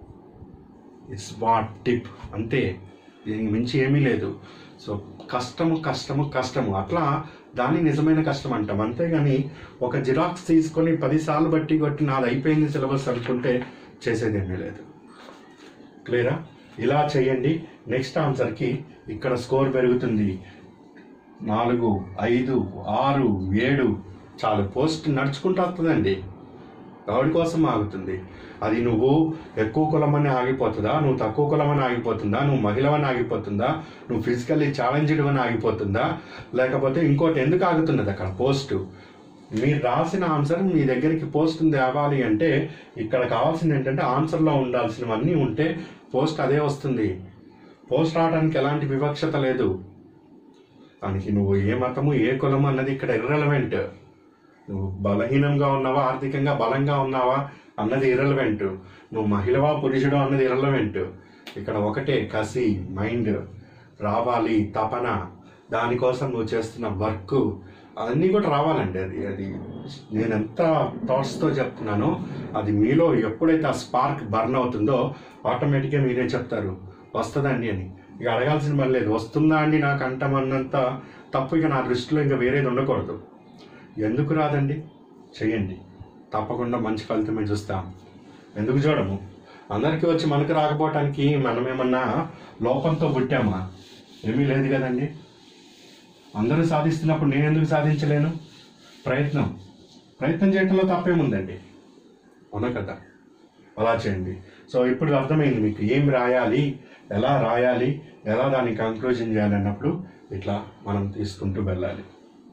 ఇట్స్ వాట్ టిప్ అంతే దీనికి మించి ఏమీ లేదు సో కష్టము కష్టము కష్టము అట్లా దాని నిజమైన కష్టం అంటాం అంతేగాని ఒక జిరాక్స్ తీసుకొని పదిసార్లు బట్టి కొట్టి నాది అయిపోయింది సిలబస్ అనుకుంటే చేసేదేమీ లేదు క్లియరా ఇలా చేయండి నెక్స్ట్ ఆన్సర్కి ఇక్కడ స్కోర్ పెరుగుతుంది నాలుగు ఐదు ఆరు ఏడు చాలు పోస్ట్ నడుచుకుంటూ వస్తుందండి ఎవరి కోసం ఆగుతుంది అది నువ్వు ఎక్కువ కులమని ఆగిపోతుందా నువ్వు తక్కువ కులమని ఆగిపోతుందా నువ్వు మహిళవని ఆగిపోతుందా నువ్వు ఫిజికల్లీ ఛాలెంజ్డ్ అని ఆగిపోతుందా లేకపోతే ఇంకోటి ఎందుకు ఆగుతున్నది అక్కడ పోస్టు మీరు రాసిన ఆన్సర్ మీ దగ్గరికి పోస్ట్ తేవాలి అంటే ఇక్కడ కావాల్సింది ఏంటంటే ఆన్సర్లో ఉండాల్సినవన్నీ ఉంటే పోస్ట్ అదే వస్తుంది పోస్ట్ రావడానికి ఎలాంటి వివక్షత లేదు దానికి నువ్వు ఏ మతము ఏ కులము అన్నది ఇక్కడ ఇర్రెలవెంట్ నువ్వు బలహీనంగా ఉన్నావా ఆర్థికంగా బలంగా ఉన్నావా అన్నది ఇర్రెలవెంట్ నువ్వు మహిళవా పురుషుడు అన్నది ఇర్రెలవెంట్ ఇక్కడ ఒకటే కసి మైండ్ రావాలి తపన దానికోసం నువ్వు చేస్తున్న వర్క్ అన్నీ కూడా రావాలండి అది అది నేను ఎంత థాట్స్తో చెప్తున్నానో అది మీలో ఎప్పుడైతే ఆ స్పార్క్ బర్న్ అవుతుందో ఆటోమేటిక్గా మీరే చెప్తారు వస్తుందండి అని ఇక అడగాల్సిన పని లేదు వస్తుందా అండి నాకు అంటామన్నంత తప్పు ఇక నా దృష్టిలో ఇంకా వేరేది ఉండకూడదు ఎందుకు రాదండి చెయ్యండి తప్పకుండా మంచి ఫలితమే చూస్తాం ఎందుకు చూడము అందరికీ వచ్చి మనకు రాకపోవటానికి మనం ఏమన్నా లోపంతో పుట్టామా ఏమీ లేదు కదండి అందరూ సాధిస్తున్నప్పుడు నేను ఎందుకు సాధించలేను ప్రయత్నం ప్రయత్నం చేయడంలో తప్పేముందండి అవునా కదా అలా చేయండి సో ఇప్పుడు అర్థమైంది మీకు ఏం రాయాలి ఎలా రాయాలి ఎలా దాన్ని కంక్లూజన్ చేయాలి అన్నప్పుడు ఇట్లా మనం తీసుకుంటూ వెళ్ళాలి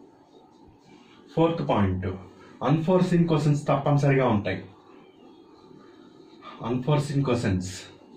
ఫోర్త్ పాయింట్ అన్ఫోర్సిన్ క్వశ్చన్స్ తప్పనిసరిగా ఉంటాయి అన్ఫోర్సిన్ క్వశ్చన్స్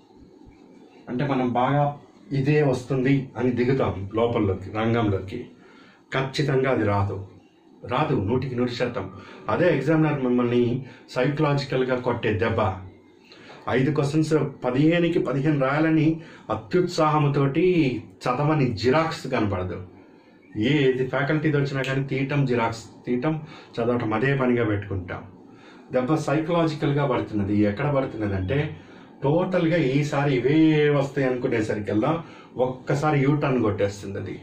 అంటే మనం బాగా ఇదే వస్తుంది అని దిగుతాం లోపలిలోకి రంగంలోకి ఖచ్చితంగా అది రాదు రాదు నూటికి నూరు శాతం అదే ఎగ్జామినర్ మిమ్మల్ని సైకలాజికల్గా కొట్టే దెబ్బ ఐదు క్వశ్చన్స్ పదిహేనుకి పదిహేను రాయాలని అత్యుత్సాహంతోటి చదవని జిరాక్స్ కనపడదు ఏది ఫ్యాకల్టీది వచ్చినా కానీ తీయటం జిరాక్స్ తీయటం చదవటం అదే పనిగా పెట్టుకుంటాం దెబ్బ సైకలాజికల్గా పడుతున్నది ఎక్కడ పడుతున్నది అంటే టోటల్గా ఈసారి ఇవే వస్తాయి అనుకునేసరికల్లా ఒక్కసారి యూ టర్న్ కొట్టేస్తుంది అది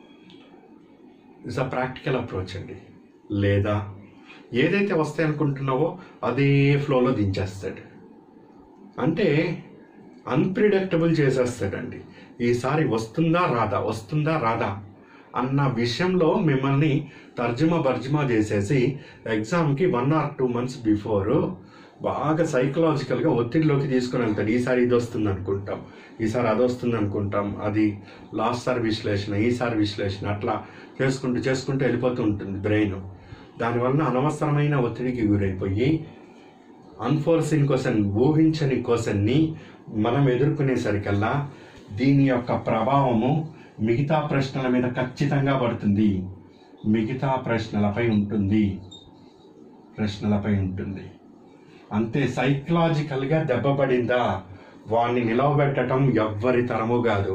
ఇట్స్ అ ప్రాక్టికల్ అప్రోచ్ అండి లేదా ఏదైతే వస్తాయి అనుకుంటున్నావో అదే ఫ్లోలో దించేస్తాడు అంటే అన్ప్రిడిక్టబుల్ చేసేస్తాడండి ఈసారి వస్తుందా రాదా వస్తుందా రాదా అన్న విషయంలో మిమ్మల్ని తర్జుమా బర్జుమా చేసేసి ఎగ్జామ్కి one or two months before బాగా సైకలాజికల్గా ఒత్తిడిలోకి తీసుకొని వెళ్తాడు ఈసారి ఇది వస్తుంది అనుకుంటాం ఈసారి అది వస్తుంది అనుకుంటాం అది లాస్ట్ సారి విశ్లేషణ ఈసారి విశ్లేషణ అట్లా చేసుకుంటూ చేసుకుంటూ వెళ్ళిపోతూ ఉంటుంది బ్రెయిన్ దానివల్ల అనవసరమైన ఒత్తిడికి గురైపోయి అన్ఫోర్సిన్ క్వశ్చన్ ఊహించని క్వశ్చన్ని మనం ఎదుర్కొనేసరికల్లా దీని యొక్క ప్రభావము మిగతా ప్రశ్నల మీద ఖచ్చితంగా పడుతుంది మిగతా ప్రశ్నలపై ఉంటుంది ప్రశ్నలపై ఉంటుంది అంతే సైకలాజికల్గా దెబ్బపడిందా వాడిని నిలవబెట్టడం ఎవ్వరి తరము కాదు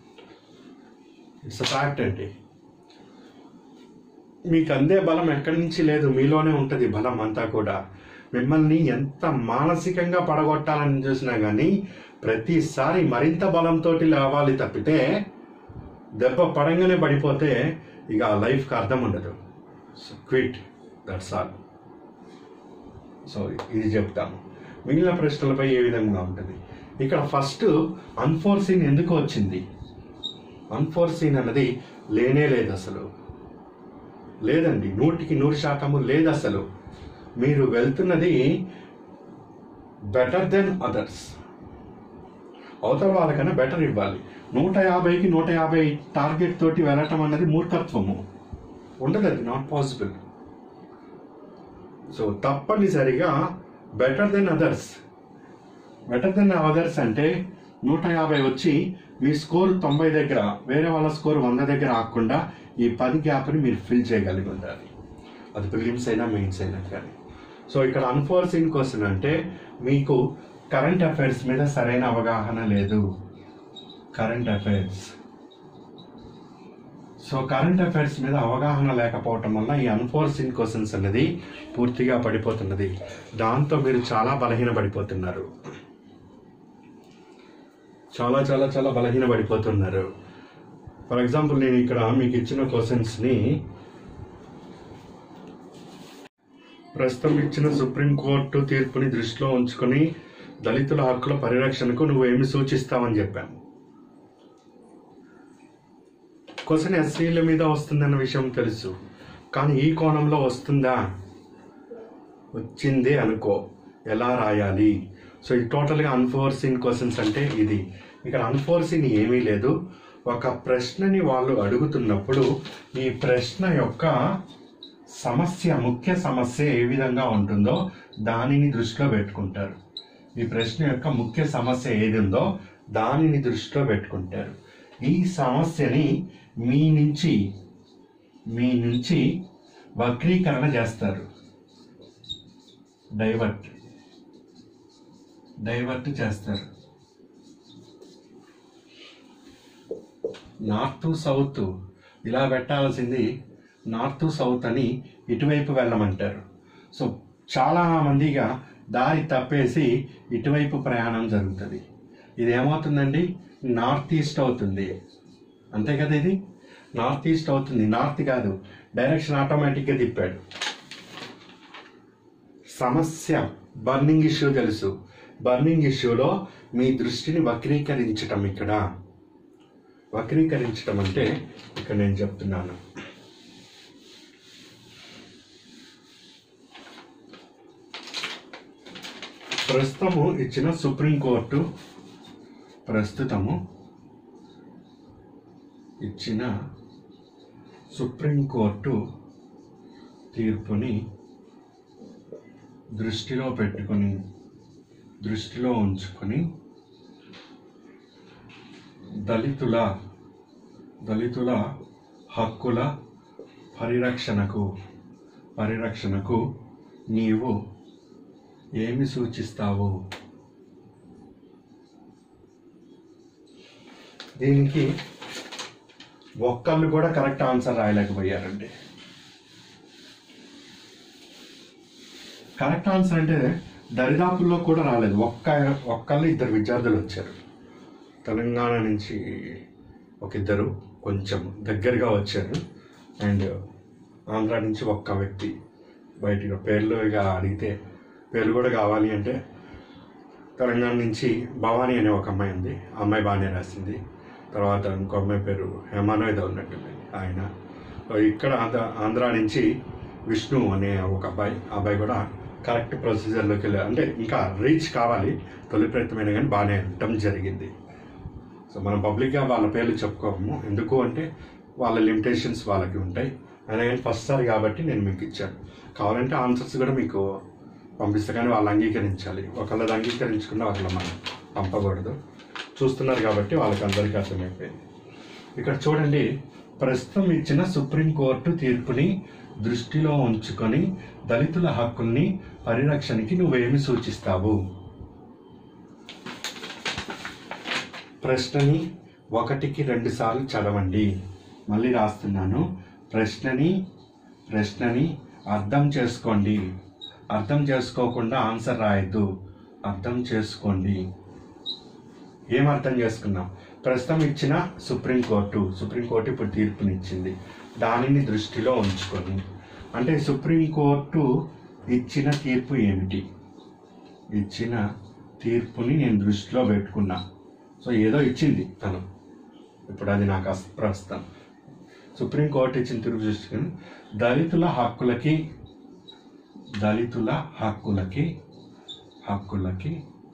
ఇట్స్ ఫ్యాక్ట్ అండి మీకు అందే బలం ఎక్కడి నుంచి లేదు మీలోనే ఉంటుంది బలం అంతా కూడా మిమ్మల్ని ఎంత మానసికంగా పడగొట్టాలని చూసినా కానీ ప్రతిసారి మరింత బలంతో లేవాలి తప్పితే దెబ్బ పడంగానే పడిపోతే ఇక ఆ లైఫ్కి అర్థం ఉండదు so quit that's all so ఇది చెప్తాను మిగిలిన ప్రశ్నలపై ఏ విధంగా ఉంటుంది ఇక్కడ ఫస్ట్ అన్ఫోర్సీన్ ఎందుకు వచ్చింది అన్ఫోర్సీన్ అన్నది లేనే లేదు అసలు లేదండి నూటికి నూరు శాతము లేదు అసలు మీరు వెళ్తున్నది బెటర్ దెన్ అదర్స్ అవతల వాళ్ళకన్నా బెటర్ ఇవ్వాలి నూట యాభైకి నూట యాభై టార్గెట్ తోటి వెళ్ళటం అన్నది మూర్ఖత్వము ఉండదు అది నాట్ పాసిబుల్ సో తప్పనిసరిగా better than others better than others అంటే నూట యాభై వచ్చి మీ స్కోర్ తొంభై దగ్గర వేరే వాళ్ళ స్కోర్ వంద దగ్గర ఆగకుండా ఈ పది గ్యాప్ని మీరు ఫిల్ చేయగలిగి ఉండాలి అది ప్రిలిమ్స్ అయినా మెయిన్స్ అయినా కానీ సో ఇక్కడ అన్ఫోర్సిన్ క్వశ్చన్ అంటే మీకు కరెంట్ అఫైర్స్ మీద సరైన అవగాహన లేదు current affairs so current affairs మీద అవగాహన లేకపోవటం వల్ల ఈ అన్ఫోర్సిన్ క్వశ్చన్స్ అనేది పూర్తిగా పడిపోతున్నది దాంతో మీరు చాలా బలహీన పడిపోతున్నారు చాలా చాలా చాలా బలహీన పడిపోతున్నారు ఫర్ ఎగ్జాంపుల్ నేను ఇక్కడ మీకు ఇచ్చిన క్వశ్చన్స్ని ప్రస్తుతం ఇచ్చిన సుప్రీంకోర్టు తీర్పుని దృష్టిలో ఉంచుకొని దళితుల హక్కుల పరిరక్షణకు నువ్వు ఏమి సూచిస్తావని చెప్పాను క్వశ్చన్ ఎస్సీల మీద వస్తుందన్న విషయం తెలుసు కానీ ఈ కోణంలో వస్తుందా వచ్చిందే అనుకో ఎలా రాయాలి సో ఇది టోటల్గా అన్ఫోర్సిన్ క్వశ్చన్స్ అంటే ఇది ఇక్కడ అన్ఫోర్సిన్ ఏమీ లేదు ఒక ప్రశ్నని వాళ్ళు అడుగుతున్నప్పుడు ఈ ప్రశ్న యొక్క సమస్య ముఖ్య సమస్య ఏ విధంగా ఉంటుందో దానిని దృష్టిలో పెట్టుకుంటారు ఈ ప్రశ్న యొక్క ముఖ్య సమస్య ఏది ఉందో దానిని దృష్టిలో పెట్టుకుంటారు ఈ సమస్యని మీ నుంచి మీ నుంచి వక్రీకరణ చేస్తారు డైవర్ట్ డైవర్ట్ చేస్తారు నార్త్ సౌత్ ఇలా పెట్టాల్సింది నార్త్ సౌత్ అని ఇటువైపు వెళ్ళమంటారు సో చాలా మందిగా దారి తప్పేసి ఇటువైపు ప్రయాణం జరుగుతుంది ఇది ఏమవుతుందండి నార్త్ ఈస్ట్ అవుతుంది అంతే కదా ఇది నార్త్ ఈస్ట్ అవుతుంది నార్త్ కాదు డైరెక్షన్ ఆటోమేటిక్గా తిప్పాడు సమస్య బర్నింగ్ ఇష్యూ తెలుసు బర్నింగ్ ఇష్యూలో మీ దృష్టిని వక్రీకరించటం ఇక్కడ వక్రీకరించటం అంటే ఇక్కడ నేను చెప్తున్నాను ప్రస్తుతము ఇచ్చిన సుప్రీంకోర్టు ప్రస్తుతము ఇచ్చిన సుప్రీంకోర్టు తీర్పుని దృష్టిలో పెట్టుకొని దృష్టిలో ఉంచుకొని దళితుల దళితుల హక్కుల పరిరక్షణకు పరిరక్షణకు నీవు ఏమి సూచిస్తావు దీనికి ఒక్కళ్ళు కూడా కరెక్ట్ ఆన్సర్ రాయలేకపోయారండి కరెక్ట్ ఆన్సర్ అంటే దరిదాపుల్లో కూడా రాలేదు ఒక్క ఒక్కళ్ళు ఇద్దరు విద్యార్థులు వచ్చారు తెలంగాణ నుంచి ఒక ఇద్దరు కొంచెం దగ్గరగా వచ్చారు అండ్ ఆంధ్ర నుంచి ఒక్క వ్యక్తి బయటగా పేర్లు ఇక అడిగితే పేర్లు కూడా కావాలి అంటే తెలంగాణ నుంచి భవానీ అనే ఒక అమ్మాయి ఉంది ఆ అమ్మాయి బాగానే రాసింది తర్వాత ఇంకో అమ్మాయి పేరు హేమానో ఏదో ఉన్నట్టుంది ఆయన ఇక్కడ ఆంధ్ర ఆంధ్ర నుంచి విష్ణు అనే ఒక అబ్బాయి ఆ అబ్బాయి కూడా కరెక్ట్ ప్రొసీజర్లోకి వెళ్ళారు అంటే ఇంకా రీచ్ కావాలి తొలి ప్రయత్నమైన కానీ బాగానే వెళ్ళటం జరిగింది సో మనం పబ్లిక్గా వాళ్ళ పేర్లు చెప్పుకోము ఎందుకు అంటే వాళ్ళ లిమిటేషన్స్ వాళ్ళకి ఉంటాయి అయినా కానీ ఫస్ట్ సారి కాబట్టి నేను మీకు ఇచ్చాను కావాలంటే ఆన్సర్స్ కూడా మీకు పంపిస్తే కానీ వాళ్ళు అంగీకరించాలి ఒకళ్ళది అంగీకరించకుండా ఒకళ్ళ మనం పంపకూడదు చూస్తున్నారు కాబట్టి వాళ్ళకి అందరికీ అర్థమైపోయింది ఇక్కడ చూడండి ప్రస్తుతం ఇచ్చిన సుప్రీంకోర్టు తీర్పుని దృష్టిలో ఉంచుకొని దళితుల హక్కుల్ని పరిరక్షణకి నువ్వేమి సూచిస్తావు ప్రశ్నని ఒకటికి రెండు సార్లు చదవండి మళ్ళీ రాస్తున్నాను ప్రశ్నని ప్రశ్నని అర్థం చేసుకోండి అర్థం చేసుకోకుండా ఆన్సర్ రాయద్దు అర్థం చేసుకోండి ఏం అర్థం చేసుకున్నాం ప్రస్తుతం ఇచ్చిన సుప్రీంకోర్టు సుప్రీంకోర్టు ఇప్పుడు తీర్పునిచ్చింది దానిని దృష్టిలో ఉంచుకొని అంటే సుప్రీంకోర్టు ఇచ్చిన తీర్పు ఏమిటి ఇచ్చిన తీర్పుని నేను దృష్టిలో పెట్టుకున్నా సో ఏదో ఇచ్చింది తను ఇప్పుడు అది నాకు అస్- ప్రస్తుతం సుప్రీంకోర్టు ఇచ్చిన తీర్పు దృష్టికి దళితుల హక్కులకి దళితుల హక్కులకి హక్కులకి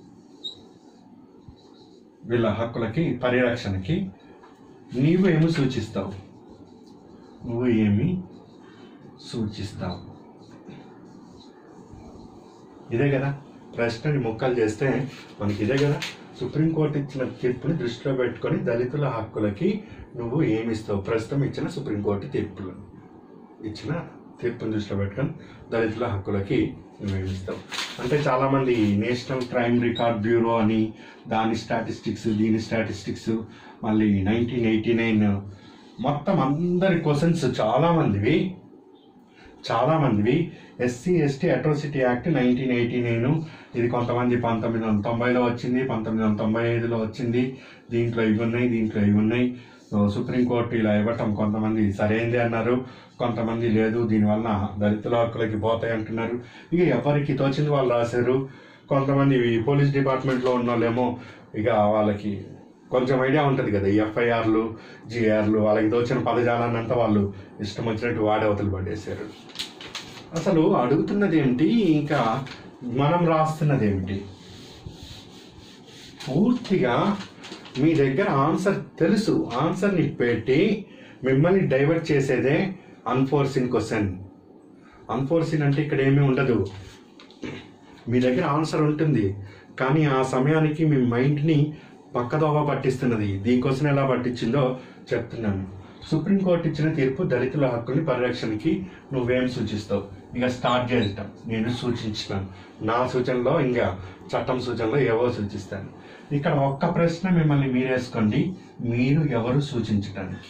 వీళ్ళ హక్కులకి పరిరక్షణకి నీవు ఏమి సూచిస్తావు నువ్వు ఏమి సూచిస్తావు ఇదే కదా ప్రశ్నని ముక్కలు చేస్తే మనకి ఇదే కదా సుప్రీంకోర్టు ఇచ్చిన తీర్పుని దృష్టిలో పెట్టుకొని దళితుల హక్కులకి నువ్వు ఏమిస్తావు ప్రస్తుతం ఇచ్చిన సుప్రీంకోర్టు తీర్పులు ఇచ్చిన తీర్పుని దృష్టిలో పెట్టుకొని దళితుల హక్కులకి నువ్వేమిస్తావు అంటే చాలామంది నేషనల్ క్రైమ్ రికార్డ్ బ్యూరో అని దాని స్టాటిస్టిక్స్ దీని స్టాటిస్టిక్స్ మళ్ళీ నైన్టీన్ ఎయిటీ నైన్ మొత్తం అందరి క్వశ్చన్స్ చాలామందివి చాలామందివి SC ST atrocity act nineteen eighty nine ఇది కొంతమంది పంతొమ్మిది వందల తొంభైలో వచ్చింది పంతొమ్మిది వందల తొంభై ఐదులో వచ్చింది దీంట్లో ఇవి ఉన్నాయి దీంట్లో ఇవి ఉన్నాయి సో సుప్రీంకోర్టు ఇలా ఇవ్వటం కొంతమంది సరైంది అన్నారు కొంతమంది లేదు దీనివల్ల దళితుల హక్కులకి పోతాయి అంటున్నారు ఇక ఎవరికి తోచింది వాళ్ళు రాశారు కొంతమంది ఈ పోలీస్ డిపార్ట్మెంట్లో ఉన్న వాళ్ళేమో ఇక వాళ్ళకి కొంచెం ఐడియా ఉంటుంది కదా ఈ ఎఫ్ఐఆర్లు జిఆర్లు వాళ్ళకి తోచిన పదజాలాన్ని అంతా వాళ్ళు ఇష్టం వచ్చినట్టు వాడే అవతలు పడేశారు అసలు అడుగుతున్నది ఏమిటి ఇంకా మనం రాస్తున్నది ఏమిటి పూర్తిగా మీ దగ్గర ఆన్సర్ తెలుసు ఆన్సర్ని పెట్టి మిమ్మల్ని డైవర్ట్ చేసేదే అన్ఫోర్సిన్ క్వశ్చన్ అన్ఫోర్సిన్ అంటే ఇక్కడ ఏమీ ఉండదు మీ దగ్గర ఆన్సర్ ఉంటుంది కానీ ఆ సమయానికి మీ మైండ్ని పక్కదోవ పట్టిస్తున్నది దీనికోసం ఎలా పట్టించిందో చెప్తున్నాను సుప్రీంకోర్టు ఇచ్చిన తీర్పు దళితుల హక్కుని పరిరక్షణకి నువ్వేం సూచిస్తావు ఇక స్టార్ట్ చేస్తాం నేను సూచించినాను నా సూచనలో ఇంకా చట్టం సూచనలో ఏవో సూచిస్తాను ఇక్కడ ఒక్క ప్రశ్న మిమ్మల్ని మీరేసుకోండి మీరు ఎవరు సూచించడానికి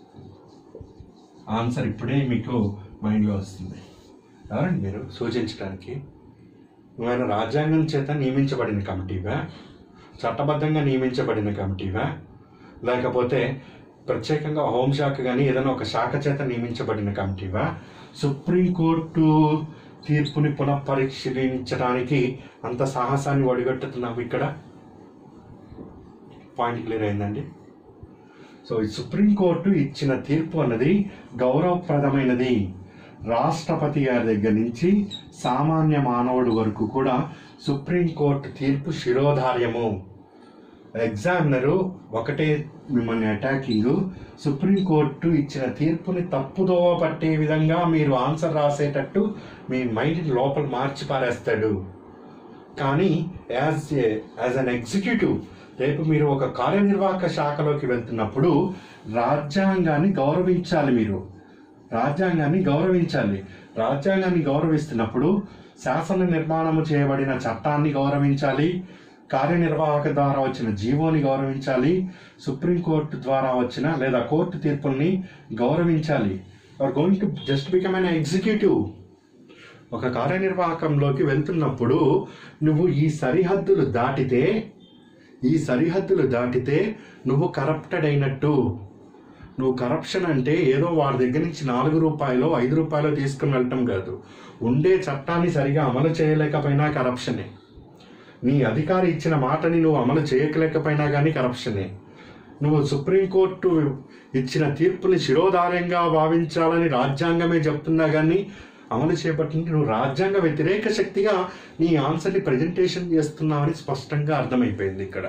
ఆన్సర్ ఇప్పుడే మీకు మైండ్లో వస్తుంది ఎవరండి మీరు సూచించడానికి నువ్వైనా రాజ్యాంగం చేత నియమించబడిన కమిటీవా చట్టబద్ధంగా నియమించబడిన కమిటీవా లేకపోతే ప్రత్యేకంగా హోంశాఖ కానీ ఏదైనా ఒక శాఖ చేత నియమించబడిన కమిటీవా సుప్రీంకోర్టు తీర్పుని పునఃపరిశీలించడానికి అంత సాహసాన్ని ఒడిగట్టుతున్నావు ఇక్కడ పాయింట్ క్లియర్ అయిందండి సో ఈ సుప్రీంకోర్టు ఇచ్చిన తీర్పు అన్నది గౌరవప్రదమైనది రాష్ట్రపతి గారి దగ్గర నుంచి సామాన్య మానవుడు వరకు కూడా సుప్రీంకోర్టు తీర్పు శిరోధార్యము ఎగ్జామినరు ఒకటే మిమ్మల్ని అటాకింగ్ సుప్రీంకోర్టు ఇచ్చిన తీర్పుని తప్పుదోవ పట్టే విధంగా మీరు ఆన్సర్ రాసేటట్టు మీ మైండ్ లోపల మార్చి పారేస్తాడు కానీ as a as an executive రేపు మీరు ఒక కార్యనిర్వాహక శాఖలోకి వెళ్తున్నప్పుడు రాజ్యాంగాన్ని గౌరవించాలి మీరు రాజ్యాంగాన్ని గౌరవించాలి రాజ్యాంగాన్ని గౌరవిస్తున్నప్పుడు శాసన నిర్మాణము చేయబడిన చట్టాన్ని గౌరవించాలి కార్యనిర్వాహక ద్వారా వచ్చిన జీవోని గౌరవించాలి సుప్రీంకోర్టు ద్వారా వచ్చిన లేదా కోర్టు తీర్పుల్ని గౌరవించాలి are going to just become an executive ఒక కార్యనిర్వాహకంలోకి వెళ్తున్నప్పుడు నువ్వు ఈ సరిహద్దులు దాటితే ఈ సరిహద్దులు దాటితే నువ్వు కరప్టెడ్ అయినట్టు నువ్వు కరప్షన్ అంటే ఏదో వాడి దగ్గర నుంచి నాలుగు రూపాయలు ఐదు రూపాయలు తీసుకుని వెళ్ళటం కాదు ఉండే చట్టాన్ని సరిగా అమలు చేయలేకపోయినా కరప్షనే నీ అధికారి ఇచ్చిన మాటని నువ్వు అమలు చేయలేకపోయినా కానీ కరప్షనే నువ్వు సుప్రీంకోర్టు ఇచ్చిన తీర్పుని శిరోధార్యంగా భావించాలని రాజ్యాంగమే చెప్తున్నా కానీ అమలు చేపట్టిన నువ్వు రాజ్యాంగ వ్యతిరేక శక్తిగా నీ ఆన్సర్ని ప్రజెంటేషన్ చేస్తున్నావని స్పష్టంగా అర్థమైపోయింది ఇక్కడ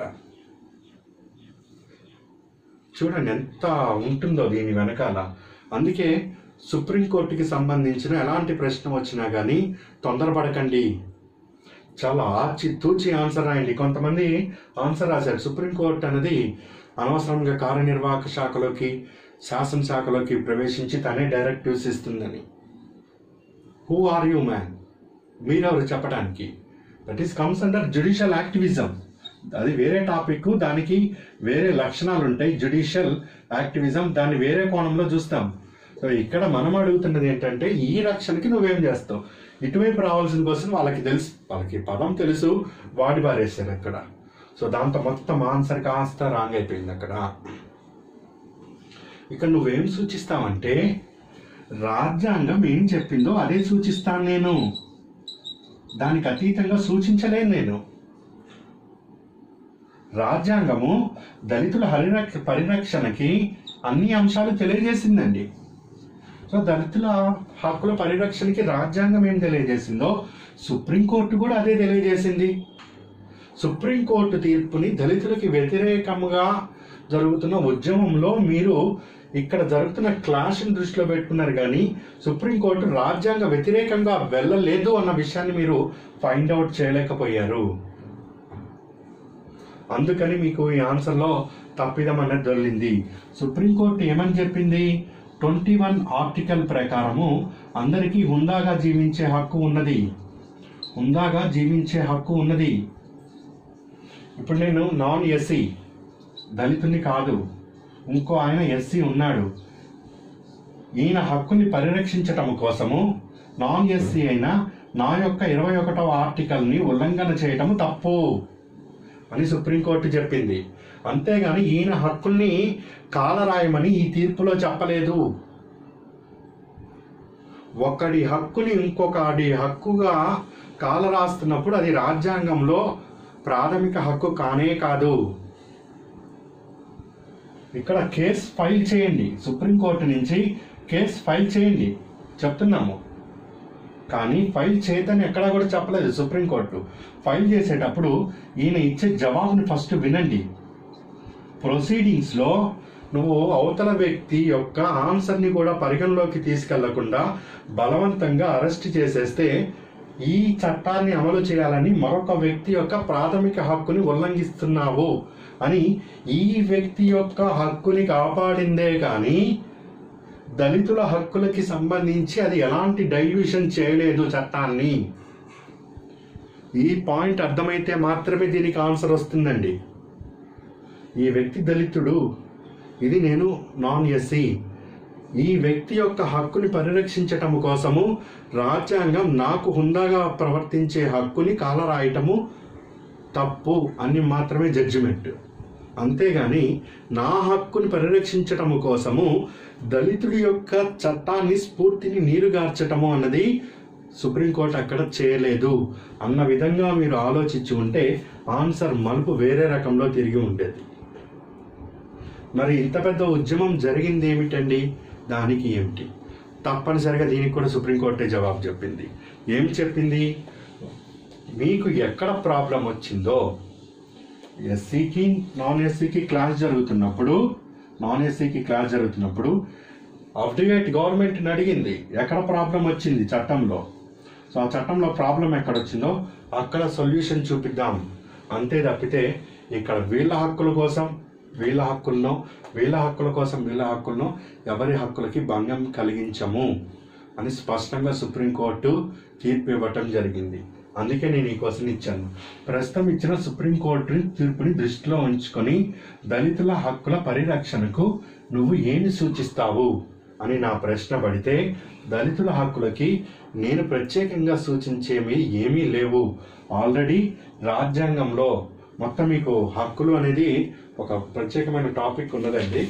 చూడండి ఎంత ఉంటుందో దీని వెనకాల అందుకే సుప్రీంకోర్టుకి సంబంధించిన ఎలాంటి ప్రశ్న వచ్చినా కానీ తొందరపడకండి చాలా ఆచి తూచి ఆన్సర్ రాయండి కొంతమంది ఆన్సర్ రాశారు సుప్రీంకోర్టు అనేది అనవసరంగా కార్యనిర్వాహక శాఖలోకి శాసనశాఖలోకి ప్రవేశించి తనే డైరెక్టివ్స్ ఇస్తుందని హూ ఆర్ యూ మ్యాన్ మీరెవరు చెప్పడానికి that is comes under judicial activism అది వేరే టాపిక్ దానికి వేరే లక్షణాలు ఉంటాయి జుడిషియల్ యాక్టివిజం దాన్ని వేరే కోణంలో చూస్తాం సో ఇక్కడ మనం అడుగుతున్నది ఏంటంటే ఈ రక్షణకి నువ్వేం చేస్తావు ఇటువైపు రావాల్సిన కోసం వాళ్ళకి తెలుసు వాళ్ళకి పదం తెలుసు వాడి బారేశారు అక్కడ సో దాంతో మొత్తం ఆన్సర్ కాస్త రాంగ్ అయిపోయింది అక్కడ ఇక్కడ నువ్వేం సూచిస్తావంటే రాజ్యాంగం ఏం చెప్పిందో అదే సూచిస్తాను నేను దానికి అతీతంగా సూచించలేను నేను రాజ్యాంగము దళితుల హరిరక్ష పరిరక్షణకి అన్ని అంశాలు తెలియజేసిందండి సో దళితుల హక్కుల పరిరక్షణకి రాజ్యాంగం ఏం తెలియజేసిందో సుప్రీంకోర్టు కూడా అదే తెలియజేసింది సుప్రీంకోర్టు తీర్పుని దళితులకి వ్యతిరేకముగా జరుగుతున్న ఉద్యమంలో మీరు ఇక్కడ జరుగుతున్న క్లాష్ని దృష్టిలో పెట్టుకున్నారు కానీ సుప్రీంకోర్టు రాజ్యాంగ వ్యతిరేకంగా వెళ్ళలేదు అన్న విషయాన్ని మీరు ఫైండ్ అవుట్ చేయలేకపోయారు అందుకని మీకు ఈ ఆన్సర్లో తప్పిదం అనేది దొరికింది సుప్రీంకోర్టు ఏమని చెప్పింది ట్వంటీ వన్ ఆర్టికల్ ప్రకారము అందరికీ హుందాగా జీవించే హక్కు ఉన్నది హుందాగా జీవించే హక్కు ఉన్నది ఇప్పుడు నేను నాన్ ఎస్సీ దళితుని కాదు ఇంకో ఆయన ఎస్సీ ఉన్నాడు ఈయన హక్కుని పరిరక్షించటం కోసము నాన్ ఎస్సీ అయిన నా యొక్క ఇరవై ఒకటవ ఆర్టికల్ని ఉల్లంఘన చేయటం తప్పు అని సుప్రీంకోర్టు చెప్పింది అంతేగాని ఈయన హక్కుల్ని కాలరాయమని ఈ తీర్పులో చెప్పలేదు ఒకడి హక్కుని ఇంకొకడి హక్కుగా కాలరాస్తున్నప్పుడు అది రాజ్యాంగంలో ప్రాథమిక హక్కు కానే కాదు ఇక్కడ కేసు ఫైల్ చేయండి సుప్రీంకోర్టు నుంచి కేసు ఫైల్ చేయండి చెప్తున్నాము కానీ ఫైల్ చేయదని ఎక్కడా కూడా చెప్పలేదు సుప్రీంకోర్టు ఫైల్ చేసేటప్పుడు ఈయన ఇచ్చే జవాబుని ఫస్ట్ వినండి ప్రొసీడింగ్స్లో నువ్వు అవతల వ్యక్తి యొక్క ఆన్సర్ని కూడా పరిగణలోకి తీసుకెళ్లకుండా బలవంతంగా అరెస్ట్ చేసేస్తే ఈ చట్టాన్ని అమలు చేయాలని మరొక వ్యక్తి యొక్క ప్రాథమిక హక్కుని ఉల్లంఘిస్తున్నావు అని ఈ వ్యక్తి యొక్క హక్కుని కాపాడిందే కానీ దళితుల హక్కులకి సంబంధించి అది ఎలాంటి డైల్యూషన్ చేయలేదు చట్టాన్ని ఈ పాయింట్ అర్థమైతే మాత్రమే దీనికి ఆన్సర్ వస్తుందండి ఈ వ్యక్తి దళితుడు ఇది నేను నాన్ ఎస్సీ ఈ వ్యక్తి యొక్క హక్కుని పరిరక్షించటం కోసము రాజ్యాంగం నాకు హుందాగా ప్రవర్తించే హక్కుని కాలరాయటము తప్పు అని మాత్రమే జడ్జిమెంట్ అంతేగాని నా హక్కుని పరిరక్షించటం కోసము దళితుడి యొక్క చట్టాన్ని స్ఫూర్తిని నీరుగార్చటము అన్నది సుప్రీంకోర్టు అక్కడ చేయలేదు అన్న విధంగా మీరు ఆలోచించి ఉంటే ఆన్సర్ మలుపు వేరే రకంలో తిరిగి ఉండేది మరి ఇంత పెద్ద ఉద్యమం జరిగింది ఏమిటండి దానికి ఏమిటి తప్పనిసరిగా దీనికి కూడా సుప్రీంకోర్టే జవాబు చెప్పింది ఏం చెప్పింది మీకు ఎక్కడ ప్రాబ్లం వచ్చిందో ఎస్సీకి నాన్ ఎస్సీకి క్లాస్ జరుగుతున్నప్పుడు నాన్ ఎస్సీకి క్లాస్ జరుగుతున్నప్పుడు అఫ్డివేట్ గవర్నమెంట్ని అడిగింది ఎక్కడ ప్రాబ్లం వచ్చింది చట్టంలో సో ఆ చట్టంలో ప్రాబ్లం ఎక్కడ వచ్చిందో అక్కడ సొల్యూషన్ చూపిద్దాం అంతే తప్పితే ఇక్కడ వీళ్ళ హక్కుల కోసం వీళ్ళ హక్కులను వీళ్ళ హక్కుల కోసం వీళ్ళ హక్కులను ఎవరి హక్కులకి భంగం కలిగించము అని స్పష్టంగా సుప్రీంకోర్టు తీర్పు ఇవ్వటం జరిగింది అందుకే నేను ఈ క్వశ్చన్ ఇచ్చాను ప్రస్తుతం ఇచ్చిన సుప్రీంకోర్టు తీర్పుని దృష్టిలో ఉంచుకొని దళితుల హక్కుల పరిరక్షణకు నువ్వు ఏమి సూచిస్తావు అని నా ప్రశ్న పడితే దళితుల హక్కులకి నేను ప్రత్యేకంగా సూచించేవి ఏమీ లేవు ఆల్రెడీ రాజ్యాంగంలో మొత్తం మీకు హక్కులు అనేది ఒక ప్రత్యేకమైన టాపిక్ ఉన్నదండి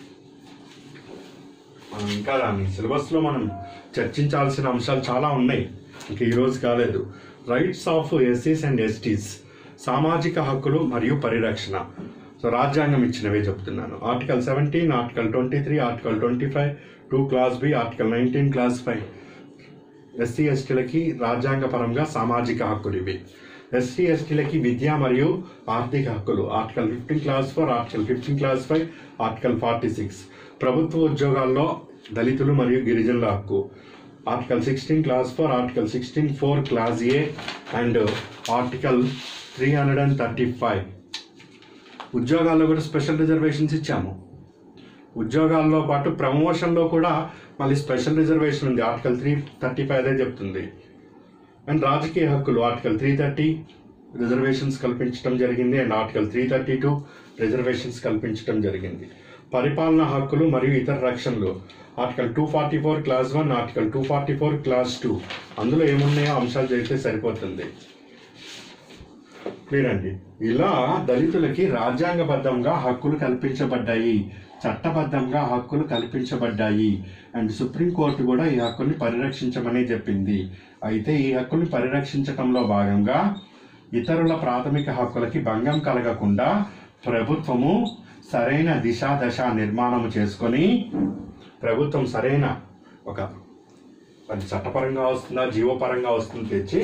మనం ఇంకా దాన్ని సిలబస్లో మనం చర్చించాల్సిన అంశాలు చాలా ఉన్నాయి ఇంక ఈరోజు కాలేదు రైట్స్ ఆఫ్ ఎస్సీస్ అండ్ ఎస్టీస్ సామాజిక హక్కులు మరియు పరిరక్షణ సో రాజ్యాంగం ఇచ్చినవే చెప్తున్నాను article seventeen article twenty three article twenty five two clause B article nineteen clause five SC ఎస్టీలకి రాజ్యాంగపరంగా సామాజిక హక్కులు ఇవి ఎస్సీ ఎస్టీలకి విద్య మరియు ఆర్థిక హక్కులు article fifteen clause four article fifteen clause five article forty six ప్రభుత్వ ఉద్యోగాల్లో దళితులు మరియు గిరిజనుల హక్కు article sixteen clause four article sixteen four clause A and article three hundred and thirty five ఉద్యోగాల్లో కూడా స్పెషల్ రిజర్వేషన్స్ ఇచ్చాము ఉద్యోగాల్లో పాటు ప్రమోషన్లో కూడా మళ్ళీ స్పెషల్ రిజర్వేషన్ ఉంది ఆర్టికల్ త్రీ థర్టీ ఫైవ్ అదే చెప్తుంది అండ్ రాజకీయ హక్కులు ఆర్టికల్ త్రీ థర్టీ రిజర్వేషన్స్ కల్పించడం జరిగింది and article three thirty two reservations కల్పించడం జరిగింది పరిపాలనా హక్కులు మరియు ఇతర రక్షణలు article two forty four clause one article two forty four clause two అందులో ఏమున్నాయో అంశాలు చేస్తే సరిపోతుంది క్లియర్ అండి ఇలా దళితులకి రాజ్యాంగబద్ధంగా హక్కులు కల్పించబడ్డాయి చట్టబద్ధంగా హక్కులు కల్పించబడ్డాయి అండ్ సుప్రీంకోర్టు కూడా ఈ హక్కుల్ని పరిరక్షించమని చెప్పింది అయితే ఈ హక్కుల్ని పరిరక్షించటంలో భాగంగా ఇతరుల ప్రాథమిక హక్కులకి భంగం కలగకుండా ప్రభుత్వము సరైన దిశ దశ నిర్మాణం చేసుకొని ప్రభుత్వం సరైన ఒక అది చట్టపరంగా వస్తుందా జీవపరంగా వస్తుందో తెచ్చి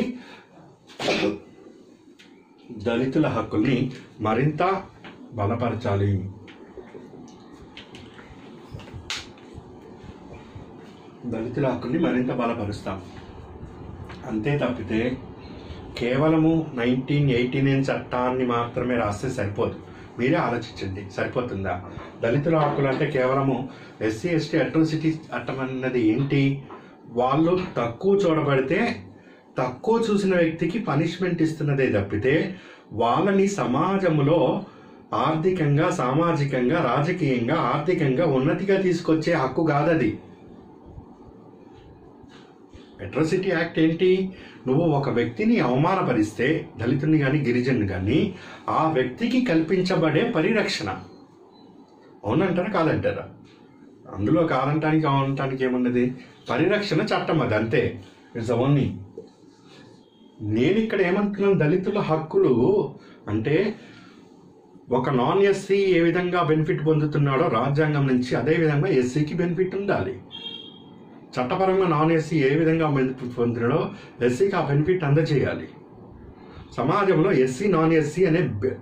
దళితుల హక్కుల్ని మరింత బలపరచాలి దళితుల హక్కుల్ని మరింత బలపరుస్తాం అంతే తప్పితే కేవలము నైన్టీన్ ఎయిటీ నైన్ చట్టాన్ని మాత్రమే రాస్తే సరిపోదు మీరే ఆలోచించండి సరిపోతుందా దళితుల హక్కులు అంటే కేవలము ఎస్సీ ఎస్టీ అట్రోసిటీ చట్టం అన్నది ఏంటి వాళ్ళు తక్కువ చూడబడితే తక్కువ చూసిన వ్యక్తికి పనిష్మెంట్ ఇస్తున్నదే తప్పితే వాళ్ళని సమాజంలో ఆర్థికంగా సామాజికంగా రాజకీయంగా ఆర్థికంగా ఉన్నతిగా తీసుకొచ్చే హక్కు కాదది అట్రాసిటీ యాక్ట్ ఏంటి నువ్వు ఒక వ్యక్తిని అవమానపరిస్తే దళితుని కానీ గిరిజనుని కానీ ఆ వ్యక్తికి కల్పించబడే పరిరక్షణ అవునంటారా కాదంటారా అందులో కాదంటానికి అవునంటానికి ఏమున్నది పరిరక్షణ చట్టం అది అంతే ఇట్స్ ఓన్లీ నేను ఇక్కడ ఏమంటున్నాను దళితుల హక్కులు అంటే ఒక నాన్ ఎస్సీ ఏ విధంగా బెనిఫిట్ పొందుతున్నాడో రాజ్యాంగం నుంచి అదే విధంగా ఎస్సీకి బెనిఫిట్ ఉండాలి చట్టపరంగా నాన్ ఎస్సీ ఏ విధంగా బెనిఫిట్ పొందుతున్నాడో ఎస్సీకి ఆ బెనిఫిట్ అందజేయాలి సమాజంలో ఎస్సీ నాన్ ఎస్సీ అనే భే-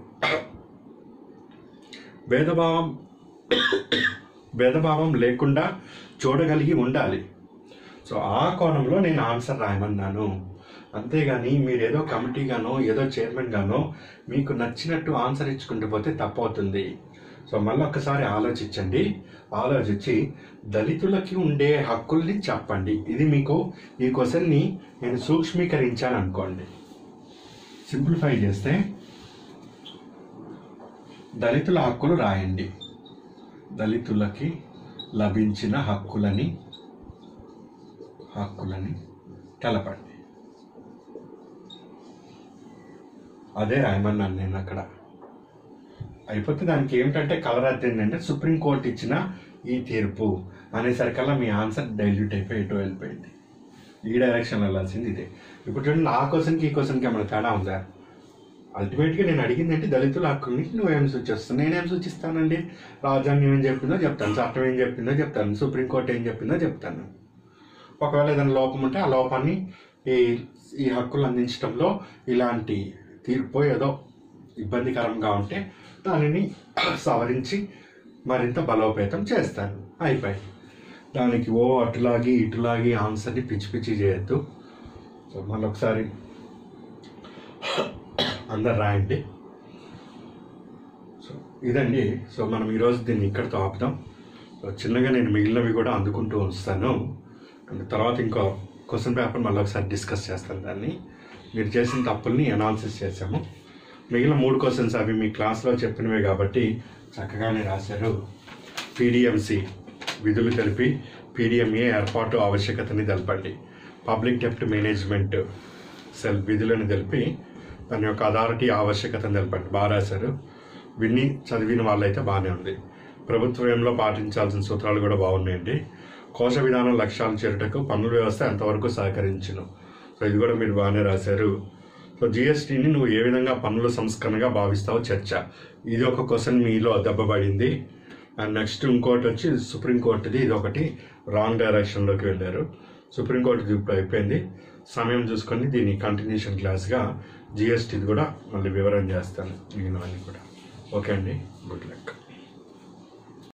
భేదభావం భేదభావం లేకుండా చూడగలిగి ఉండాలి సో ఆ కోణంలో నేను ఆన్సర్ రాయమన్నాను అంతేగాని మీరు ఏదో కమిటీ గానో ఏదో చైర్మన్ గానో మీకు నచ్చినట్టు ఆన్సర్ ఇచ్చుకుంటూ పోతే తప్పవుతుంది సో మళ్ళీ ఒక్కసారి ఆలోచించండి ఆలోచించి దళితులకి ఉండే హక్కుల్ని చెప్పండి ఇది మీకు ఈ క్వశ్చన్ని నేను సూక్ష్మీకరించాను అనుకోండి సింప్లిఫై చేస్తే దళితుల హక్కులు రాయండి దళితులకి లభించిన హక్కులని హక్కులని తెలపండి అదే రాయమన్నాను నేను అక్కడ అయిపోతే దానికి ఏమిటంటే కలర్ అర్థం ఏంటంటే సుప్రీంకోర్టు ఇచ్చిన ఈ తీర్పు అనేసరికల్లా మీ ఆన్సర్ డైల్యూట్ అయిపోయి ఎటు వెళ్ళిపోయింది ఈ డైరెక్షన్ వెళ్ళాల్సింది ఇదే ఇప్పుడు చూడండి ఆ క్వశ్చన్కి ఈ క్వశ్చన్కి ఏమైనా తేడా ఉందా అల్టిమేట్గా నేను అడిగింది ఏంటి దళితుల హక్కుల్ని నువ్వేం సూచిస్తావు నేనేం సూచిస్తానండి రాజ్యాంగం ఏం చెప్పిందో చెప్తాను చట్టం ఏం చెప్పిందో చెప్తాను సుప్రీంకోర్టు ఏం చెప్పిందో చెప్తాను ఒకవేళ ఏదైనా లోపం ఉంటే ఆ లోపాన్ని ఈ ఈ హక్కులు అందించడంలో ఇలాంటి తీర్పు ఏదో ఇబ్బందికరంగా ఉంటే దానిని సవరించి మరింత బలోపేతం చేస్తాను అయిపోయి దానికి ఓ అటులాగి ఇటులాగి ఆన్సర్ని పిచ్చి పిచ్చి చేయొద్దు సో మళ్ళీ ఒకసారి అందరు రాయండి సో ఇదండి సో మనం ఈరోజు దీన్ని ఇక్కడితో ఆపుదాం సో చిన్నగా నేను మిగిలినవి కూడా అందుకుంటూ వస్తాను అండ్ తర్వాత ఇంకో క్వశ్చన్ పేపర్ మళ్ళీ ఒకసారి డిస్కస్ చేస్తాను దాన్ని మీరు చేసిన తప్పుల్ని అనాలిసిస్ చేసాము మిగిలిన మూడు క్వశ్చన్స్ అవి మీ క్లాస్లో చెప్పినవే కాబట్టి చక్కగానే రాశారు పీడిఎంసి విధులు తెలిపి పీడిఎంఏ ఏర్పాటు ఆవశ్యకతని తెలపండి పబ్లిక్ డెప్ట్ మేనేజ్మెంట్ సెల్ విధులను తెలిపి దాని యొక్క అథారిటీ ఆవశ్యకతను తెలపండి బాగా రాశారు విన్ని చదివిన వాళ్ళైతే బాగానే ఉంది ప్రభుత్వంలో పాటించాల్సిన సూత్రాలు కూడా బాగున్నాయండి కోశ విధానం లక్ష్యాలు చేరుటకు పన్నుల వ్యవస్థ ఎంతవరకు సహకరించును సో ఇది కూడా మీరు బాగానే రాశారు సో జిఎస్టీని నువ్వు ఏ విధంగా పన్నుల సంస్కరణగా భావిస్తావో చర్చ ఇది ఒక క్వశ్చన్ మీలో దెబ్బపడింది అండ్ నెక్స్ట్ ఇంకోటి వచ్చి సుప్రీంకోర్టుది ఇది ఒకటి రాంగ్ డైరెక్షన్లోకి వెళ్ళారు సుప్రీంకోర్టు ఇప్పుడు అయిపోయింది సమయం చూసుకొని దీని కంటిన్యూషన్ క్లాస్గా జిఎస్టీది కూడా మళ్ళీ వివరం చేస్తాను మిగిలినవన్నీ కూడా ఓకే అండి గుడ్ లక్